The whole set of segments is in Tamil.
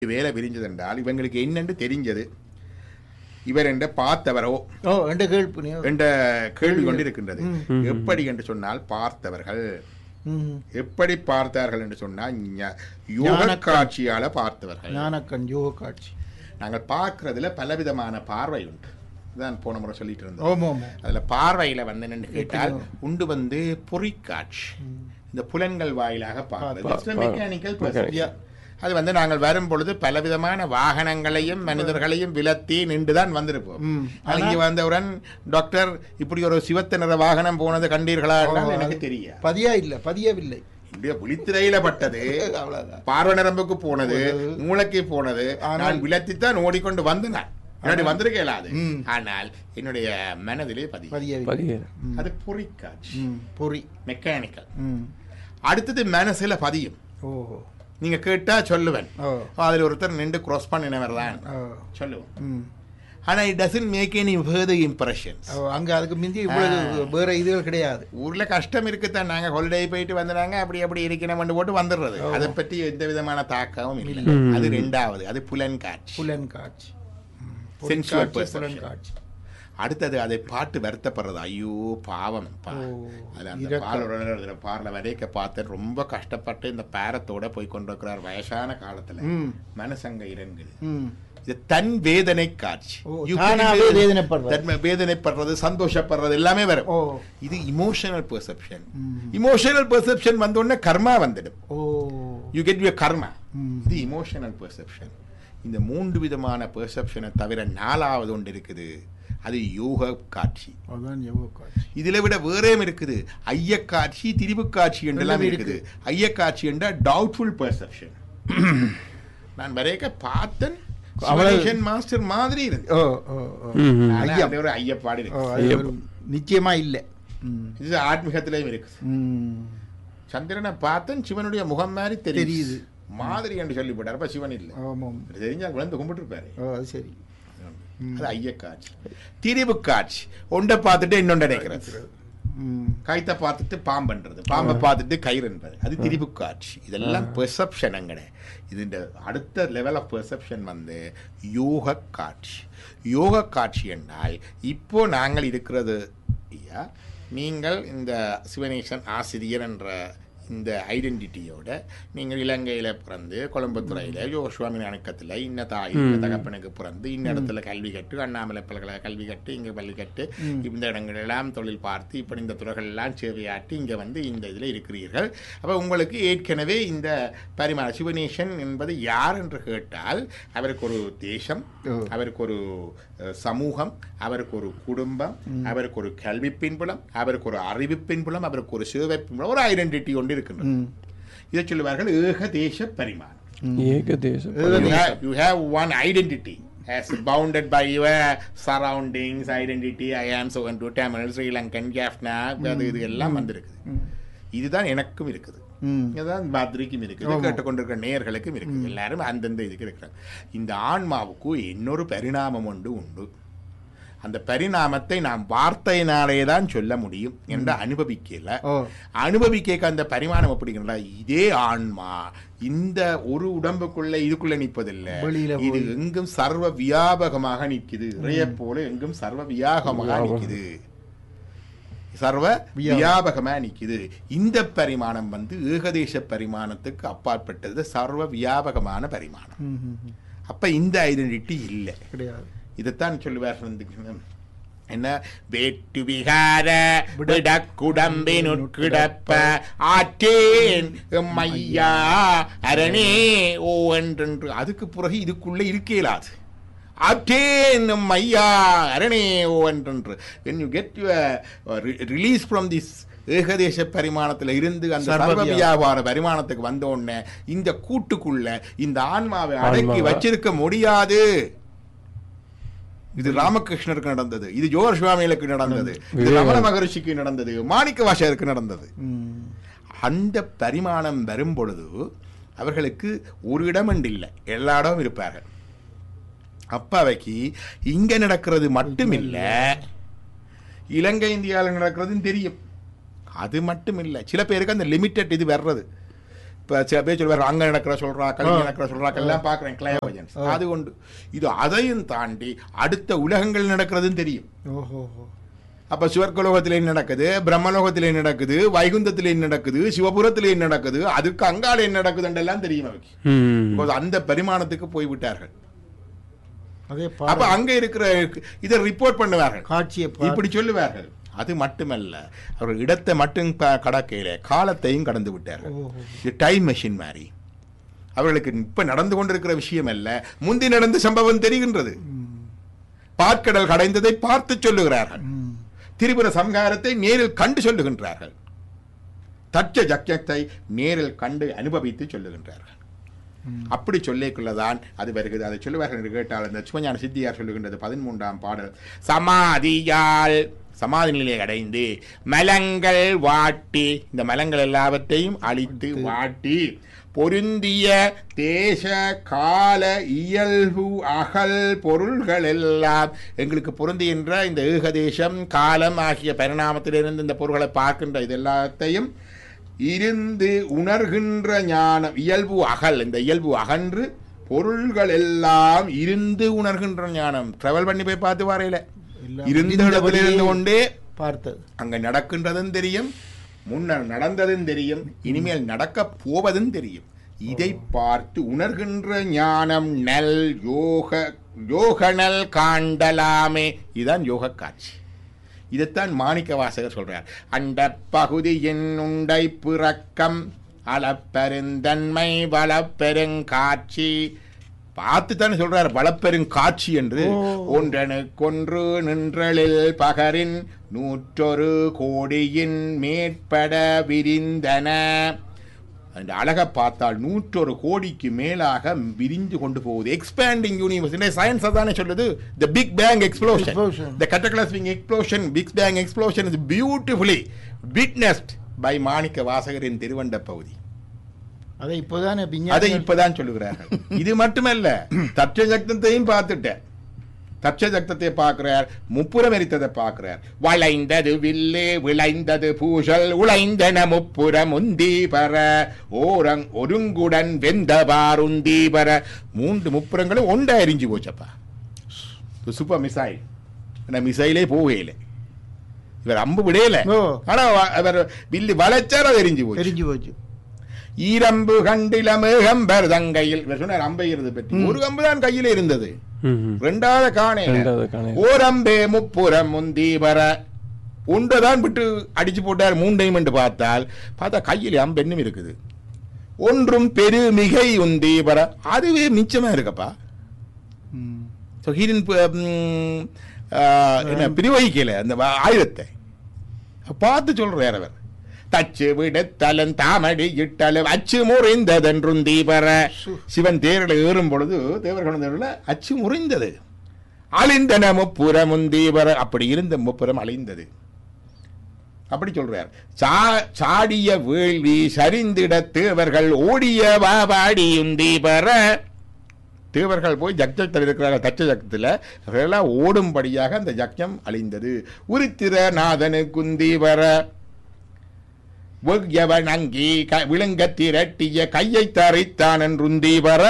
வேலை விரிஞ்சது என்றால் இவங்களுக்கு என்னென்று தெரிஞ்சது இவர் என்ற பார்த்தவரோ ஓ என்ற கேள்வி என்ற கேள்வி கொண்டிருக்கின்றது எப்படி என்று சொன்னால் பார்த்தவர்கள் ம். எப்படி பார்த்தார்கள் என்று சொன்னால் ஞ- யோக காட்சியால பார்த்தவர்கள் ஞானக்கண் யோக காட்சி நாங்கள் பார்க்கறதுல பலவிதமான பார்வை உண்டு இதான் போன முறை சொல்லிட்டு இருந்தோம் ஓமோ ஓமோ அதுல பார்வையில வந்து என்னன்னு கேட்டால் உண்டு வந்து பொறிக்காட்சி இந்த புலன்கள் வாயிலாக பார்ப்பது மெக்கானிக்கல் அது வந்து நாங்கள் வரும் பொழுது பலவிதமான வாகனங்களையும் மனிதர்களையும் விலத்தி நின்றுதான் வந்திருப்போம் ம். அங்கே வந்தவுடன் டாக்டர் இப்படி ஒரு சிவத்த நிற வாகனம் போனது கண்டீர்களா என்றால் எனக்கு தெரியாது பதியா இல்ல பதியவில்லை இந்திய புலித்திரையில பட்டது அவ்வளவுதான் பார்வை நரம்புக்கு போனது மூளைக்கு போனது நான் விலத்தித்தான் ஓடிக்கொண்டு வந்தேன் முன்னாடி வந்திருக்க இயலாது ம். ஆனால் என்னுடைய மனதிலே பதியும் பதியவில்லை பதியேறு அது பொறிக்காட்சி ம் பொறி மெக்கானிக்கல் ம் அடுத்தது மனசுல பதியும் ஓஹோ நீங்க கேட்டா சொல்லுவேன் ஓ அதுல ஒருத்தர் நின்று கிராஸ் பண்ணினவர் தான் ஓ சொல்லுவோம் ம் ஆனா it doesn't make any further impressions ஓ, அங்க அதுக்கு மிந்தி இவ்வளவு வேற இதுகள் கிடையாது ஊர்ல கஷ்டம் இருக்குதான் நாங்க ஹாலிடே போயிட்டு வந்தாங்க அப்படி அப்படி இருக்கணும் போட்டு வந்துடுறது அதை பற்றி எந்த விதமான தாக்கமும் இல்லை அது ரெண்டாவது அது புலன் காட்சி புலன் காட்சி ம். பொறி Sensual காட்சி, perception. புலன் காட்சி அடுத்தது அதை பாட்டு வருத்தப்படுறது ஐயோ பாவம் பா ஓ, அதுல அந்த இரக்கம். பாலோட பார்ல வரைக்க பார்த்து ரொம்ப கஷ்டப்பட்டு இந்த பேரத்தோட போய் கொண்டிருக்கிறார் வயசான காலத்துல ம் மனசங்க இறங்குது ம் இது தன் வேதனை காட்சி ஓ, You தானாவே can- வேதனைப்படுறது. தன் வேதனைப்படுறது சந்தோஷப்படுறது எல்லாமே வரும் ஓ இது இமோஷனல் பெர்செப்ஷன் ம். இமோஷனல் பெர்செப்ஷன் வந்த உடனே கர்மா வந்துடும் ஓ யூ கெட் யூ கர்மா ம். இது இமோஷனல் பெர்செப்ஷன் இந்த மூன்று விதமான பெர்செப்ஷனை தவிர நாலாவது ஒன்று இருக்குது அது யோக காட்சி அதான் யோக காட்சி இதுல விட வேறேம் இருக்குது ஐயக்காட்சி திரிவு காட்சி என்றெல்லாம் எல்லாம் இருக்குது ஐயக்காட்சி என்ற டவுட்ஃபுல் பெர்செப்ஷன் நான் வரைக்க பார்த்தன் அவ்வளவு- மாஸ்டர் மாதிரி இருந்து ஓ ஓ ஓ ஆனா அதுல ஒரு ஐயப்பாடு ஓ, இருக்கு அது ஒரு நிச்சயமா இல்ல ம் இது ஆத்மீகத்திலையும் இருக்குது ம் சந்திரனை பார்த்தன் சிவனுடைய முகம் மாதிரி தெரியுது தெரியுது. மாதிரி என்று சொல்லி போட்டார் அப்ப சிவன் இல்லை ஆமாம் தெரிஞ்சா விழுந்து கும்பிட்டு இருப்பாரு ஓ அது சரி அது ஐயக்காட்சி திரிவு காட்சி ஒன்றை பார்த்துட்டு இன்னொன்று நினைக்கிறது ம் கைத்தை பார்த்துட்டு பாம்புன்றது பாம்பை பார்த்துட்டு கயிறு என்பது அது திரிவு காட்சி இதெல்லாம் பெர்செப்ஷன் அங்கட இது இந்த அடுத்த லெவல் ஆஃப் பெர்செப்ஷன் வந்து யோக காட்சி யோக காட்சி என்றால் இப்போ நாங்கள் இருக்கிறது ஐயா நீங்கள் இந்த சிவனேசன் ஆசிரியர் என்ற இந்த ஐடென்டிட்டியோட நீங்கள் இலங்கையில் பிறந்து கொழம்புத்துறையில் யோசுவாமி அணுக்கத்தில் இன்ன தாய் இன்ன தகப்பனுக்கு பிறந்து இன்ன இடத்துல கல்வி கட்டு அண்ணாமலை பல்கலை கல்வி கட்டு இங்கே பள்ளி கட்டு இந்த இடங்கள் எல்லாம் தொழில் பார்த்து இப்படி இந்த துறைகள் எல்லாம் சேவையாற்றி இங்கே வந்து இந்த இதில் இருக்கிறீர்கள் அப்போ உங்களுக்கு ஏற்கனவே இந்த பரிமாண சிவனேசன் என்பது யார் என்று கேட்டால் அவருக்கு ஒரு தேசம் ஓ. அவருக்கு ஒரு அஹ், சமூகம் அவருக்கு ஒரு குடும்பம் அவருக்கு ஒரு கல்வி பின்புலம் அவருக்கு ஒரு அறிவு பின்புலம் அவருக்கு ஒரு சேவை பின்புலம் ஒரு ஐடென்டிட்டி ஒன்று இருக்கின்றது ம் இதை சொல்லுவார்கள் ஏக தேச பரிமாணம் ஏகதேசம் you have, you have one identity as bounded by your surroundings identity i am so and to tamil sri lankan jaffna அது இது எல்லாம் வந்திருக்குது இதுதான் எனக்கும் இருக்குது ம் இதுதான் பாத்ரிக்கும் இருக்குது கேட்டுக்கொண்டிருக்கிற நேயர்களுக்கும் இருக்குது எல்லாரும் அந்தந்த இதுக்கு இருக்கிறாங்க இந்த ஆன்மாவுக்கு இன்னொரு பரிணாமம் ஒன்று உண்டு அந்த பரிணாமத்தை நாம் வார்த்தையினாலே தான் சொல்ல முடியும் என்று அனுபவிக்கல ஓ அனுபவிக்க அந்த பரிமாணம் எப்படிங்களா இதே ஆன்மா இந்த ஒரு உடம்புக்குள்ள இதுக்குள்ள நிற்பதில்லை வெளியில இது எங்கும் சர்வ வியாபகமாக நிற்குது இறைய போல எங்கும் சர்வ வியாபகமாக நிற்குது சர்வ வியாபகமா நிக்குது இந்த பரிமாணம் வந்து ஏகதேச பரிமாணத்துக்கு அப்பாற்பட்டது சர்வ வியாபகமான பரிமாணம் ம் ம், ம். அப்ப இந்த ஐடென்டிட்டி இல்லை கிடையாது இதைத்தான் சொல்லுவார் வந்து என்ன வேட்டு விகார விடக்குடம்பினுட்கிடப்ப ஆற்றேன் மையா அரணே ஓ என்றென்று அதுக்கு பிறகு இதுக்குள்ள இருக்க இயலாது ஆற்றேன் மையா அரணே ஓ என்றென்று when you get your uh, re- release from this ஏகதேச பரிமாணத்துல இருந்து அந்த சர்வ சர்வ வியாபார பரிமாணத்துக்கு வந்த உடனே இந்த கூட்டுக்குள்ள இந்த ஆன்மாவை அடக்கி ஆன்மாவை- வச்சிருக்க முடியாது இது ராமகிருஷ்ணருக்கு நடந்தது இது ஜோர் சுவாமிகளுக்கு நடந்தது இது ரமண மகரிஷிக்கு நடந்தது மாணிக்க வாசகருக்கு நடந்தது ம் அந்த பரிமாணம் வரும் பொழுது அவர்களுக்கு ஒரு இடம் இல்லை எல்லா இடமும் இருப்பார்கள் அப்பாவைக்கு இங்க நடக்கிறது மட்டுமில்ல இலங்கை இந்தியாவில் நடக்கிறதும் தெரியும் அது மட்டும் இல்லை சில பேருக்கு அந்த லிமிட்டட் இது வர்றது இப்ப சில பேர் சொல்லுவார் அங்க நடக்கிற சொல்றாக்கள் இங்க நடக்கிற சொல்றாக்கள் எல்லாம் பாக்குறேன் கிளையோஜன்ஸ் அது கொண்டு இது அதையும் தாண்டி அடுத்த உலகங்கள் நடக்கிறதுன்னு தெரியும் ஓஹோ அப்ப சிவர்க்கலோகத்திலே நடக்குது பிரம்மலோகத்திலே நடக்குது வைகுந்தத்திலே நடக்குது சிவபுரத்திலே நடக்குது அதுக்கு அங்கால என்ன நடக்குதுன்றெல்லாம் தெரியும் அவைக்கு ம். இப்போது அந்த பரிமாணத்துக்கு போய்விட்டார்கள் அதே அப்ப பாடல் அங்க இருக்கிற இதை ரிப்போர்ட் பண்ணுவார்கள் காட்சியை பா- இப்படி சொல்லுவார்கள் அது மட்டுமல்ல அவர்கள் இடத்தை மட்டும் ப- கடக்கையில காலத்தையும் கடந்து விட்டார்கள் ஓஹோ இது டைம் மெஷின் மாதிரி அவர்களுக்கு இப்ப நடந்து கொண்டிருக்கிற விஷயம் அல்ல முந்தி நடந்த சம்பவம் தெரிகின்றது ம். பார்க்கடல் கடைந்ததை பார்த்து சொல்லுகிறார்கள் ம். திரிபுர சம்ஹாரத்தை நேரில் கண்டு சொல்லுகின்றார்கள் தட்ச ஜக்கியத்தை நேரில் கண்டு அனுபவித்து சொல்லுகின்றார்கள் ம். அப்படி சொல்லிக்குள்ளதான் அது வருகிறது அதை சொல்லுவார்கள் என்று கேட்டால் இந்த சுமஞான சித்தியார் சொல்லுகின்றது பதிமூன்றாம் பாடல் சமாதியால் சமாதி நிலையை அடைந்து மலங்கள் வாட்டி இந்த மலங்கள் எல்லாவற்றையும் அழித்து வாட்டி பொருந்திய தேச கால இயல்பு அகல் பொருள்கள் எல்லாம் எங்களுக்கு பொருந்துகின்ற இந்த ஏகதேசம் காலம் ஆகிய பரிணாமத்திலிருந்து இந்த பொருள்களை பார்க்கின்ற இது எல்லாத்தையும் இருந்து உணர்கின்ற ஞானம் இயல்பு அகல் இந்த இயல்பு அகன்று பொருள்கள் எல்லாம் இருந்து உணர்கின்ற ஞானம் டிராவல் பண்ணி போய் பார்த்து வரையில எல்லாம் இருந்த இடத்துல இருந்தபடியே இருந்து கொண்டே பார்த்தது அங்க நடக்கின்றதும் தெரியும் முன்னர் நடந்ததும் தெரியும் இனிமேல் நடக்க போவதும் தெரியும் இதை பார்த்து உணர்கின்ற ஞானம் நல் யோக யோகனல் காண்டலாமே இதுதான் யோக காட்சி இதைத்தான் மாணிக்க வாசகர் சொல்றார் அந்த பகுதியின் உண்டை பிறக்கம் அளப்பெருந்தன்மை வளப்பெருங்காட்சி பார்த்து தானே சொல்றார் வளப்பெருங்காட்சி என்று ஓ. ஒன்றனுக்கொன்று நின்றலில் பகரின் நூற்றொரு கோடியின் மேற்பட விரிந்தன அந்த அழகை பார்த்தால் நூற்றொரு கோடிக்கு மேலாக விரிந்து கொண்டு போகுது எக்ஸ்பேண்டிங் யூனிவர்ஸ் சயின்ஸ் அதானே சொல்லுது the big bang explosion Explosion. The cataclysmic explosion big bang explosion is beautifully witnessed by மாணிக்க வாசகரின் திருவண்ட பகுதி அதை இப்போதானே அதை விஞ்ஞானிகள் இப்பதான் சொல்லுகிறார்கள் இது மட்டுமல்ல தட்ச சக்தத்தையும் பார்த்துட்டேன் தட்ச சக்தத்தை பார்க்கிறார் முப்புறம் எரித்ததை பார்க்கிறார் வளைந்தது வில்லு விளைந்தது பூசல் உழைந்தன முப்புறம் உந்தி பர ஓரங் ஒருங்குடன் வெந்த பாருந்தி பர மூன்று முப்புறங்களும் ஒண்டா எரிஞ்சு போச்சப்பா சூப்பர் மிசைல் ஆனா மிசைலே போகையில இவர் அம்பு விடையல ஓ. ஆனா வ- அவர் வில்லு வளைச்சார் அது எரிஞ்சு போச்சு தெரிஞ்சு போச்சு ஈரம்பு கண்டில மேகம்பர் தங்கையில் இவர் சொன்னார் அம்பைகிறது பற்றி ஒரு அம்பு தான் கையில இருந்தது ம், ம். ரெண்டாவது காணே ரெண்டாவது காணேல. ஓரம்பே முப்புறம் முந்தி வர ஒன்றைதான் விட்டு அடிச்சு போட்டார் மூண்டையும் என்று பார்த்தால் பார்த்தா கையில் அம்பு என்னும் இருக்குது ஒன்றும் பெரு மிகை உந்தி வர அதுவே மிச்சமா இருக்கப்பா ம். ஸோ ஹீரின் என்ன பிரிவகிக்கல அந்த வ- ஆயுதத்தை பார்த்து சொல்றார் அவர் தச்சு விடுத்தலன் தாமடி இட்டலும் அச்சு முறிந்ததென்றும் தீபர சு. சிவன் தேரில் ஏறும் பொழுது தேவர்கள் தேரில் அச்சு முறிந்தது அழிந்தன முப்புறமும் தீபர அப்படி இருந்த முப்புறம் அழிந்தது அப்படி சொல்றார் சா சாடிய வேள்வி சரிந்திட தேவர்கள் ஓடிய வாபாடியும் தீபர தேவர்கள் போய் ஜக்ஜத்தில் இருக்கிறார்கள் தச்ச ஜக்தத்தில் அவர்களெல்லாம் ஓடும்படியாக அந்த ஜக்ஞம் அழிந்தது உரித்திர நாதனு குந்தீவர வெய்யவன் அங்கி க- விழுங்க திரட்டிய கையை தரைத்தான் என்றுந்தீவர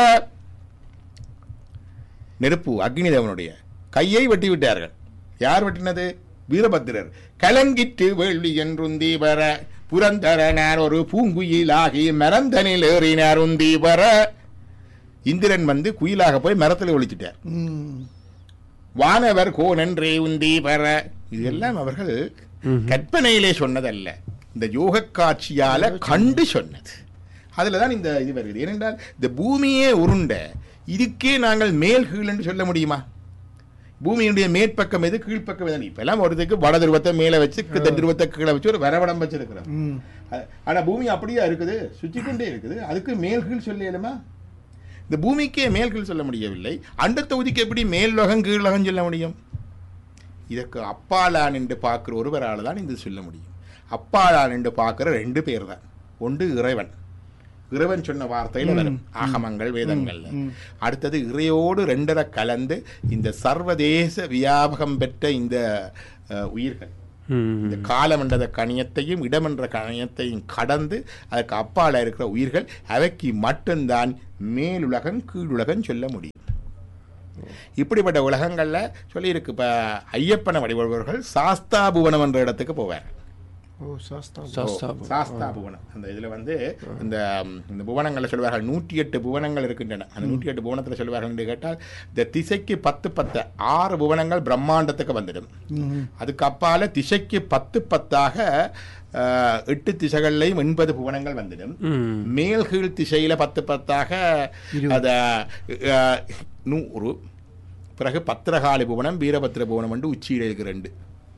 நெருப்பு அக்னிதேவனுடைய கையை வெட்டி விட்டார்கள் யார் வெட்டினது வீரபத்திரர் கலங்கிட்டு வேள்வி என்றுந்தீவர புரந்தரனார் ஒரு பூங்குயிலாகி மரந்தனில் ஏறினார் உந்தீவர இந்திரன் வந்து குயிலாக போய் மரத்தில் ஒழிச்சிட்டார் ம். வானவர் கோனன்றே உந்தி பெற இதெல்லாம் அவர்கள் கற்பனையிலே சொன்னதல்ல இந்த யோக காட்சியால கண்டு சொன்னது அதுல தான் இந்த இது வருகிறது ஏனென்றால் இந்த பூமியே உருண்ட இதுக்கே நாங்கள் மேல் கீழ் என்று சொல்ல முடியுமா பூமியினுடைய மேற்பக்கம் எது கீழ்ப்பக்கம் எது இப்ப எல்லாம் ஒருத்துக்கு வட துருவத்தை மேலே வச்சு தென் துருவத்தை கீழே வச்சு ஒரு வரவடம் வச்சிருக்கிறோம் ம். அ- ஆனா பூமி அப்படியே இருக்குது சுற்றி கொண்டே இருக்குது அதுக்கு மேல் கீழ் சொல்லலுமா இந்த பூமிக்கே மேல் கீழ் சொல்ல முடியவில்லை அண்ட தொகுதிக்கு எப்படி மேல் லோகம் கீழ் லோகம் சொல்ல முடியும் இதற்கு அப்பாலான் என்று பார்க்கிற ஒருவரால் தான் இது சொல்ல முடியும் அப்பாலான் என்று பார்க்கிற ரெண்டு பேர் தான் ஒன்று இறைவன் இறைவன் சொன்ன வார்த்தையில் வரும் ஆகமங்கள் வேதங்கள்ல அடுத்தது இறையோடு ரெண்டரை கலந்து இந்த சர்வதேச வியாபகம் பெற்ற இந்த அஹ், உயிர்கள் இந்த காலம் என்ற கணியத்தையும் இடம் என்ற கணியத்தையும் கடந்து அதற்கு அப்பால இருக்கிற உயிர்கள் அவைக்கு மட்டும்தான் மேலுலகம் கீழுலகம் சொல்ல முடியும் இப்படிப்பட்ட உலகங்களில் சொல்லியிருக்கு இப்போ ஐயப்பனை வழிபடுபவர்கள் சாஸ்தாபுவனம் என்ற இடத்துக்கு போவார் ஓ சாஸ்தா சாஸ்தா சாஸ்தா புவனம் அந்த இதில் வந்து இந்த ம், இந்த புவனங்களில் சொல்வார்கள் நூற்றி எட்டு புவனங்கள் இருக்கின்றன அந்த நூற்றி எட்டு புவனத்தில் சொல்வார்கள் என்று கேட்டால் இந்த திசைக்கு பத்து பத்து ஆறு புவனங்கள் பிரம்மாண்டத்துக்கு வந்துடும் ம் அதுக்கு அப்பால திசைக்கு பத்து பத்தாக அஹ், எட்டு திசைகள்லையும் எண்பது புவனங்கள் வந்துடும் ம் மேல் கீழ் திசையில பத்து பத்தாக அத அஹ், நூறு பிறகு பத்திரகாளி புவனம் வீரபத்திர புவனம் வந்து உச்சியில் இருக்கிற ரெண்டு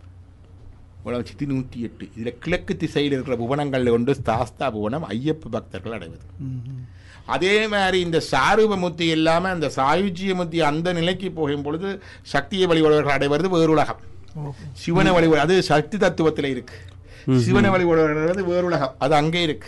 உலகம் சித்தி நூற்றி எட்டு இதில் கிழக்கு திசையில் இருக்கிற புவனங்கள் கொண்டு சாஸ்தா புவனம் ஐயப்ப பக்தர்கள் அடைவது ம் அதே மாதிரி இந்த சாரூபமுத்தி இல்லாமல் அந்த சாயுஜ்யமுத்தி அந்த நிலைக்கு போகும் பொழுது சக்தியை வழிபடுவர்கள் அடைவது வேறுலகம் ஓ சிவனை வழிபடு அது சக்தி தத்துவத்தில் இருக்கு சிவனை வழிபடுவது வேறுலகம் அது அங்கே இருக்கு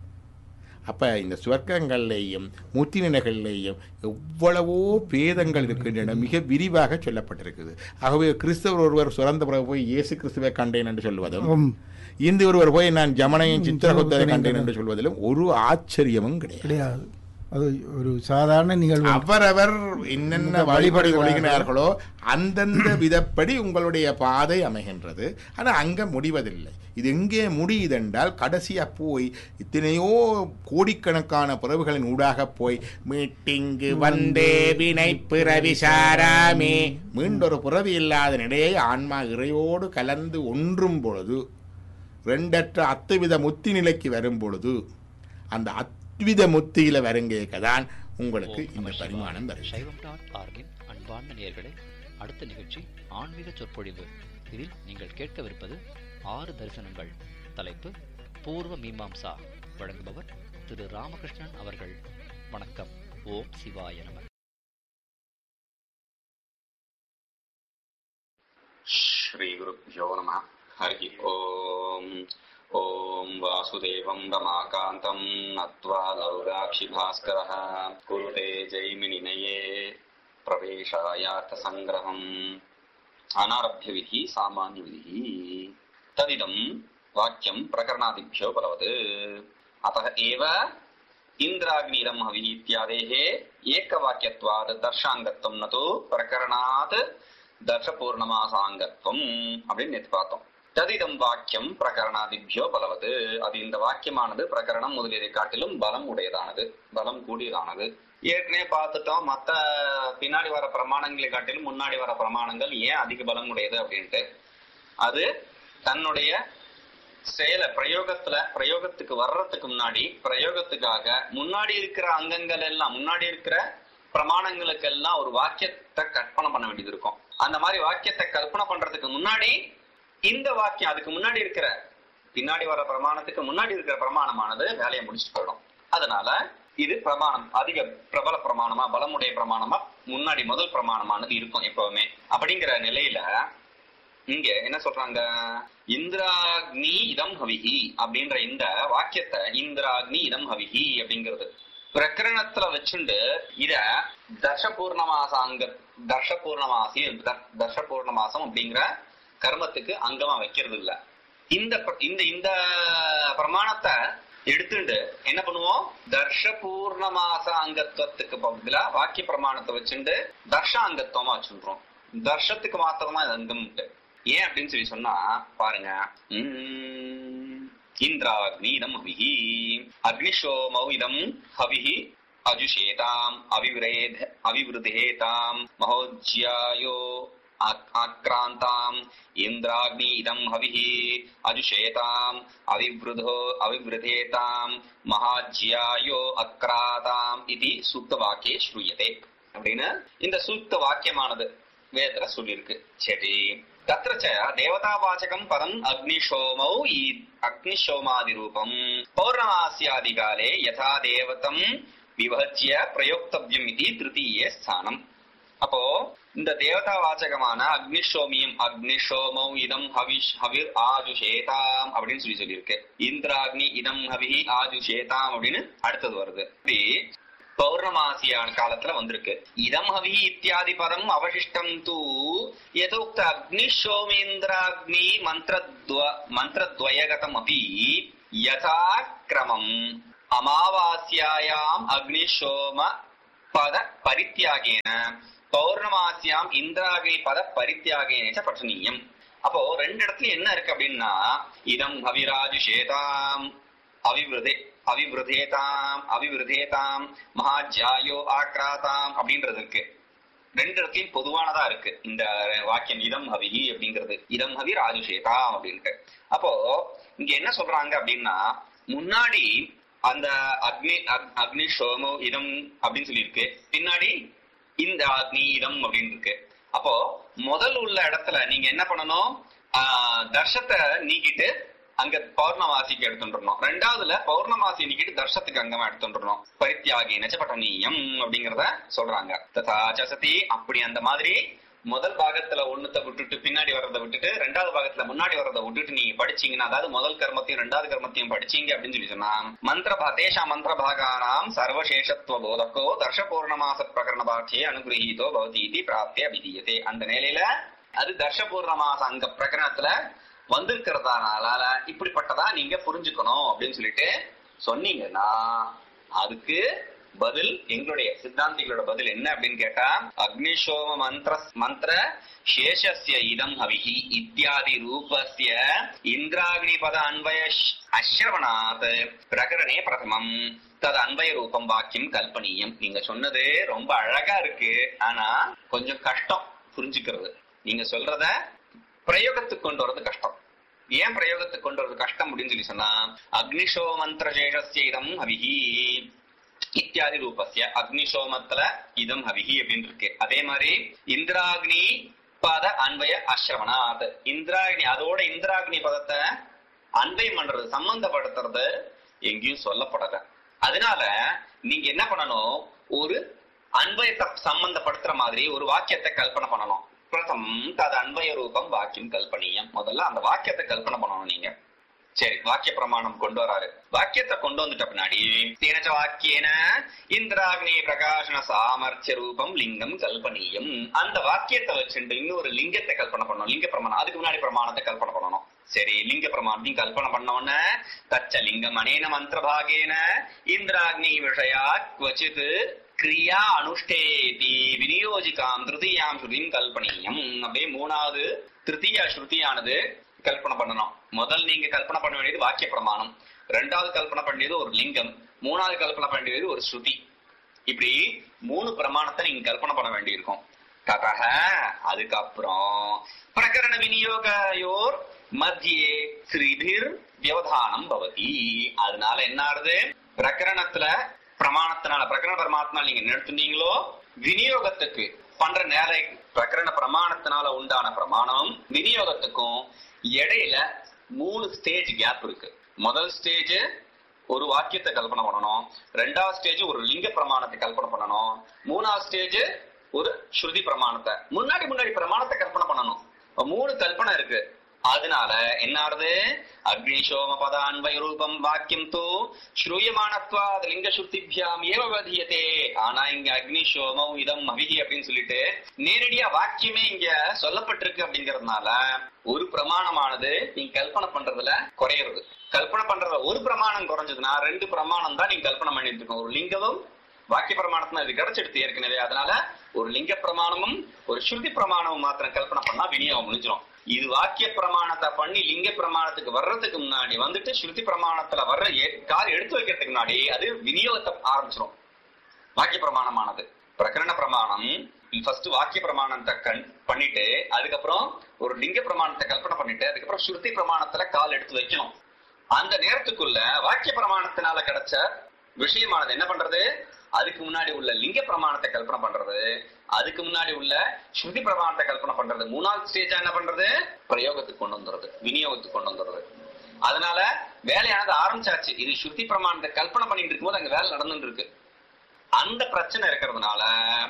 அப்ப இந்த சுவர்க்கங்கள்லேயும் முத்தி நிலைகள்லேயும் எவ்வளவோ பேதங்கள் இருக்கின்றன மிக விரிவாக சொல்லப்பட்டிருக்குது ஆகவே கிறிஸ்தவர் ஒருவர் சுரந்த பிறகு போய் இயேசு கிறிஸ்துவை கண்டேன் என்று சொல்வதும் ஆம். இந்து ஒருவர் போய் நான் ஜமனையும் சித்திரகுப்தரை கண்டேன் என்று சொல்வதிலும் ஒரு ஆச்சரியமும் கிடையாது கிடையாது அது ஒரு சாதாரண நிகழ்வு அவரவர் என்னென்ன வழிபடி கொள்கிறார்களோ அந்தந்த விதப்படி உங்களுடைய பாதை அமைகின்றது ஆனால் அங்கே முடிவதில்லை இது எங்கே முடியுதென்றால் கடைசியா போய் இத்தனையோ கோடிக்கணக்கான பிறவுகளின் ஊடாக போய் மீட்டிங்கு வந்தே வினை பிறவி சாராமே மீண்டொரு பிறவி இல்லாத நிலையை ஆன்மா இறையோடு கலந்து ஒன்றும் பொழுது ரெண்டற்ற அத்துவித முத்தி நிலைக்கு வரும் பொழுது அந்த அத்வித முத்தியில வருங்கேக்கதான் உங்களுக்கு ஓம் இந்த நம சிவாய. பரிமாணம் வரும் சைவம் டாட் ஆர்கின் அன்பார்ந்த நேயர்களே அடுத்த நிகழ்ச்சி ஆன்மீக சொற்பொழிவு இதில் நீங்கள் கேட்கவிருப்பது ஆறு தரிசனங்கள் தலைப்பு பூர்வ மீமாம்சா வழங்குபவர் திரு ராமகிருஷ்ணன் அவர்கள் வணக்கம் ஓம் சிவாய நம श्रीगुरुभ्यो नमः हरिः ओम् ॐ वासुदेवं रमाकान्तं नत्वा लौगाक्षिभास्करः कुरुते जैमिनिनये प्रवेशायार्थसङ्ग्रहम् अनारभ्यविधिः सामान्यविधिः तदिदं वाक्यं प्रकरणादिभ्यो बलवत् अतः एव इन्द्राग्निरं हविः इत्यादेः एकवाक्यत्वात् दर्शाङ्गत्वं न तु प्रकरणात् தர்ஷபூர்ணமாசாங்கத்வம் அப்படின்னு நேற்று பார்த்தோம் ததிதம் வாக்கியம் பிரகரணாதிபியோ பலவது அது இந்த வாக்கியமானது பிரகரணம் முதலியதை காட்டிலும் பலம் உடையதானது பலம் கூடியதானது ஏற்கனவே பார்த்துட்டோம் மத்த பின்னாடி வர பிரமாணங்களை காட்டிலும் முன்னாடி வர பிரமாணங்கள் ஏன் அதிக பலம் உடையது அப்படின்ட்டு அது தன்னுடைய செயல பிரயோகத்துல பிரயோகத்துக்கு வர்றதுக்கு முன்னாடி பிரயோகத்துக்காக முன்னாடி இருக்கிற அங்கங்கள் எல்லாம் முன்னாடி இருக்கிற பிரமாணங்களுக்கெல்லாம் ஒரு வாக்கியத்தை கற்பனை பண்ண வேண்டியது இருக்கும் அந்த மாதிரி வாக்கியத்தை கற்பனை பண்றதுக்கு முன்னாடி இந்த வாக்கியம் அதுக்கு முன்னாடி இருக்கிற பின்னாடி வர பிரமாணத்துக்கு முன்னாடி இருக்கிற பிரமாணமானது வேலையை முடிச்சுட்டு போயிடும் அதனால இது பிரமாணம் அதிக பிரபல பிரமாணமா பலமுடைய பிரமாணமா முன்னாடி முதல் பிரமாணமானது இருக்கும் எப்பவுமே அப்படிங்கிற நிலையில இங்க என்ன சொல்றாங்க இந்திராக்னி இதம் ஹவிஹி அப்படின்ற இந்த வாக்கியத்தை இந்திராக்னி இதம் ஹவிஹி அப்படிங்கிறது பிரகரணத்துல வச்சுண்டு இத தர்ஷபூர்ணமாசாங்க தர்ஷபூர்ணமாசி த- தர்ஷபூர்ணமாசம் அப்படிங்கிற கர்மத்துக்கு அங்கமா வைக்கிறது இல்ல இந்த ப- இந்த இந்த பிரமாணத்தை எடுத்துட்டு என்ன பண்ணுவோம் தர்ஷ பூர்ணமாச அங்கத்துவத்துக்கு பதிலா வாக்கிய பிரமாணத்தை வச்சுட்டு தர்ஷ அங்கத்துவமா வச்சுன்றோம் தர்ஷத்துக்கு மாத்திரமா இது அங்கம் உண்டு ஏன் அப்படின்னு சொல்லி சொன்னா பாருங்க உம், இந்திராக்னி இதம் ஹவிஹி அக்னிஷோமௌ இதம் ஹவிஹி அஜுஷேதாம் அவிவ்ரேத் அவிவிருதேதாம் மகோஜ்யாயோ ஆக்- ஆக்ராந்தாம் இந்திராக்னி இதம் ஹவிஹி அஜுஷேதாம் அவிவ்ருதோ அவிவ்ருதேதாம் மகாஜ்யாயோ அக்ராதாம் இது சூக்த வாக்கியே ஸ்ரூயதே அப்படின்னு இந்த சூக்த வாக்கியமானது வேதத்துல சொல்லியிருக்கு சரி தத்ர ச தேவதாவாச்சகம் பதம் அக்னிஷோமௌ ஈ- அக்னிஷோமாதி ரூபம் பௌர்ணமாசியாதி காலே யதா தேவதம் விபஜ்ய பிரயோக்தவ்யம் இது திருத்தீய ஸ்தானம் அப்போ இந்த தேவதா வாச்சகமான அக்னிஷோமியம் அக்னிஷோமௌ இதம் ஹவிஷ் ஹவிர் ஆஜுஷேதாம் அப்படின்னு சொல்லி சொல்லியிருக்கு இந்திராக்னி இதம் ஹவிஹி ஆஜுஷேதாம் அப்படின்னு அடுத்தது வருது இப்படி பௌர்ணமாசியான காலத்துல வந்திருக்கு இதம் ஹவி இத்தியாதி பதம் அவசிஷ்டம் தூ யதோக்த அக்னி சோமேந்திராக்னி மந்திரத்வ மந்திரத்வயகதம் அபி யதா கிரமம் அமாவாஸ்யாயாம் அக்னி சோம பத பரித்தியாகேன பௌர்ணமாசியாம் இந்திராகினி பத பரித்தியாகேன பठनीயம் அப்போ ரெண்டு இடத்துல என்ன இருக்கு அப்படின்னா இதம் ஹவிராஜுஷேதாம் அவிவிருதே அவிவிருதேதாம் அவிவிருதேதாம் மகாஜாயோ ஆக்ராதாம் அப்படின்றது இருக்கு ரெண்டு இடத்துலயும் பொதுவானதா இருக்கு இந்த வாக்கியம் இதம் ஹவிஹி அப்படிங்கிறது இதம் ஹவி ராஜுஷேதாம் அப்படின்ட்டு அப்போ இங்க என்ன சொல்றாங்க அப்படின்னா முன்னாடி அந்த அக்னி அக்- அக்னி சோமோ இதம் அப்படின்னு சொல்லியிருக்கு பின்னாடி இந்த அக்னி இதம் அப்படின்னு இருக்கு அப்போ முதல் உள்ள இடத்துல நீங்க என்ன பண்ணணும் ஆஹ் தர்ஷத்தை நீக்கிட்டு அங்க பௌர்ணமாசிக்கு எடுத்துட்டுறணும் ரெண்டாவதுல பௌர்ணமாசி நீக்கிட்டு தர்ஷத்துக்கு அங்கமா எடுத்துட்டுறணும் பரித்தியாகி நச்சபட்டனீயம் அப்படிங்கறத சொல்றாங்க ததா சசதி அப்படி அந்த மாதிரி முதல் பாகத்துல ஒண்ணுத்த விட்டுட்டு பின்னாடி வர்றதை விட்டுட்டு ரெண்டாவது பாகத்துல முன்னாடி வர்றதை விட்டுட்டு நீங்க படிச்சீங்கன்னா அதாவது முதல் கர்மத்தையும் ரெண்டாவது கர்மத்தையும் படிச்சீங்க அப்படின்னு சொல்லி சொன்னா மந்திர தேசா மந்திர பாகானாம் சர்வசேஷத்துவ போதக்கோ தர்ஷ பூர்ணமாச பிரகரண பாட்டியே அனுகிரகீதோ பவதி இது பிராப்திய விதீயதே அந்த நிலையில அது தர்ஷ பூர்ணமாச அங்க பிரகரணத்துல வந்திருக்கிறதுனால இப்படிப்பட்டதா நீங்க புரிஞ்சுக்கணும் அப்படின்னு சொல்லிட்டு சொன்னீங்கன்னா அதுக்கு பதில் எங்களுடைய சித்தாந்திகளோட பதில் என்ன அப்படின்னு கேட்டா அக்னிஷோம மந்திர மந்திர சேஷஸ்ய இதம் ஹவிஹி இத்தியாதி ரூபஸ்ய இந்திராக்னி பத அன்வய அஸ்ரவணாத் பிரகரணே பிரதமம் தது அன்வய ரூபம் வாக்கியம் கல்பனீயம் நீங்க சொன்னது ரொம்ப அழகா இருக்கு ஆனா கொஞ்சம் கஷ்டம் புரிஞ்சுக்கிறது நீங்க சொல்றத பிரயோகத்துக்கு கொண்டு வரது கஷ்டம் ஏன் பிரயோகத்துக்கு கொண்டு வரது கஷ்டம் அப்படின்னு சொல்லி சொன்னா அக்னிஷோ மந்திர சேஷஸ்ய இதம் ஹவிஹி இத்தியாதி ரூபஸ்ய அக்னிஷோமத்துல இதம் ஹவிஹி அப்படின்னு இருக்கு அதே மாதிரி இந்திராக்னி பத அன்வய அஸ்ரவணாத் இந்திராக்னி அதோட இந்திராக்னி பதத்தை அன்வயம் பண்றது சம்பந்தப்படுத்துறது எங்கேயும் சொல்லப்படல அதனால நீங்க என்ன பண்ணணும் ஒரு அன்வயத்தை சம்பந்தப்படுத்துற மாதிரி ஒரு வாக்கியத்தை கல்பனை பண்ணணும் பிரதம் தது அன்வய ரூபம் வாக்கியம் கல்பனீயம் முதல்ல அந்த வாக்கியத்தை கல்பனை பண்ணணும் நீங்க சரி வாக்கிய பிரமாணம் கொண்டு வராரு வாக்கியத்தை கொண்டு வந்துட்ட பின்னாடி தேனச்ச வாக்கியன இந்திராக்னி பிரகாசன சாமர்த்திய ரூபம் லிங்கம் கல்பனீயம் அந்த வாக்கியத்தை வச்சுட்டு இன்னொரு லிங்கத்தை கல்பனை பண்ணணும் லிங்க பிரமாணம் அதுக்கு முன்னாடி பிரமாணத்தை கல்பனை பண்ணணும் சரி லிங்க பிரமாணத்தையும் கல்பனை பண்ண உடனே தச்ச லிங்கம் அனேன மந்திரபாகேன இந்திராக்னி விஷயா குவச்சித் கிரியா அனுஷ்டேதி விநியோஜிகாம் திருதியாம் ஸ்ருதியும் கல்பனீயம் அப்படியே மூணாவது திருத்தீய ஸ்ருதியானது கல்பனை பண்ணணும் முதல் நீங்க கல்பனை பண்ண வேண்டியது வாக்கிய பிரமாணம் ரெண்டாவது கல்பனை பண்ணியது ஒரு லிங்கம் மூணாவது கல்பனை பண்ணியது ஒரு ஸ்ருதி இப்படி மூணு பிரமாணத்தை நீங்க கல்பனை பண்ண வேண்டியிருக்கும் ததக அதுக்கப்புறம் பிரகரண விநியோகயோர் மத்தியே ஸ்ரீபிர் வியவதானம் பவதி அதனால என்ன ஆறுது பிரகரணத்துல பிரமாணத்தினால பிரகரண பிரமாணத்தினால நீங்க நிறுத்துனீங்களோ விநியோகத்துக்கு பண்ற நேர பிரகரண பிரமாணத்தினால உண்டான பிரமாணம் விநியோகத்துக்கும் இடையில மூணு ஸ்டேஜ் கேப் இருக்கு முதல் ஸ்டேஜ் ஒரு வாக்கியத்தை கல்பனை பண்ணணும் ரெண்டாவது ஸ்டேஜ் ஒரு லிங்க பிரமாணத்தை கல்பனை பண்ணணும் மூணாவது ஸ்டேஜ் ஒரு ஸ்ருதி பிரமாணத்தை முன்னாடி முன்னாடி பிரமாணத்தை கல்பனை பண்ணணும் அப்ப மூணு கல்பனை இருக்கு அதனால என்ன ஆறுது அக்னிஷோம பத அன்வய ரூபம் வாக்கியம் தூ ஸ்ரூயமானத்வாத் லிங்க சுத்திபியாம் ஏவ வதியதே ஆனா இங்க அக்னிஷோமம் இதம் அவிகி அப்படின்னு சொல்லிட்டு நேரடியா வாக்கியமே இங்க சொல்லப்பட்டிருக்கு அப்படிங்கறதுனால ஒரு பிரமாணமானது நீங்க கல்பனை பண்றதுல குறையிறது கல்பனை பண்றதுல ஒரு பிரமாணம் குறைஞ்சதுன்னா ரெண்டு பிரமாணம் தான் நீங்க கல்பனை பண்ணிட்டு இருக்கோம் ஒரு லிங்கமும் வாக்கிய பிரமாணத்துல இது கிடைச்சிடுது ஏற்கனவே அதனால ஒரு லிங்க பிரமாணமும் ஒரு ஸ்ருதி பிரமாணமும் மாத்திரம் கல்பனை பண்ணா விநியோகம் முடிஞ்சிடும் இது வாக்கிய பிரமாணத்தை பண்ணி லிங்க பிரமாணத்துக்கு வர்றதுக்கு முன்னாடி வந்துட்டு ஸ்ருதி பிரமாணத்துல வர்ற எ- கால் எடுத்து வைக்கிறதுக்கு முன்னாடி அது விநியோகத்தை ஆரம்பிச்சிடும் வாக்கிய பிரமாணமானது பிரகரண பிரமாணம் ஃபர்ஸ்ட் வாக்கிய பிரமாணத்தை கண் பண்ணிட்டு அதுக்கப்புறம் ஒரு லிங்க பிரமாணத்தை கல்பனை பண்ணிட்டு அதுக்கப்புறம் ஸ்ருதி பிரமாணத்துல கால் எடுத்து வைக்கணும் அந்த நேரத்துக்குள்ள வாக்கிய பிரமாணத்தினால கிடைச்ச விஷயமானது என்ன பண்றது அதுக்கு முன்னாடி உள்ள லிங்க பிரமாணத்தை கல்பனை பண்றது அதுக்கு முன்னாடி உள்ள ஸ்ருதி பிரமாணத்தை கல்பனை பண்றது மூணாவது ஸ்டேஜா என்ன பண்றது பிரயோகத்துக்கு கொண்டு வந்துடுறது விநியோகத்துக்கு கொண்டு வந்துடுறது அதனால வேலையானது ஆரம்பிச்சாச்சு இது ஸ்ருதி பிரமாணத்தை கல்பனை பண்ணிட்டு இருக்கும்போது அங்க வேலை நடந்துட்டு இருக்கு அந்த பிரச்சனை இருக்கிறதுனால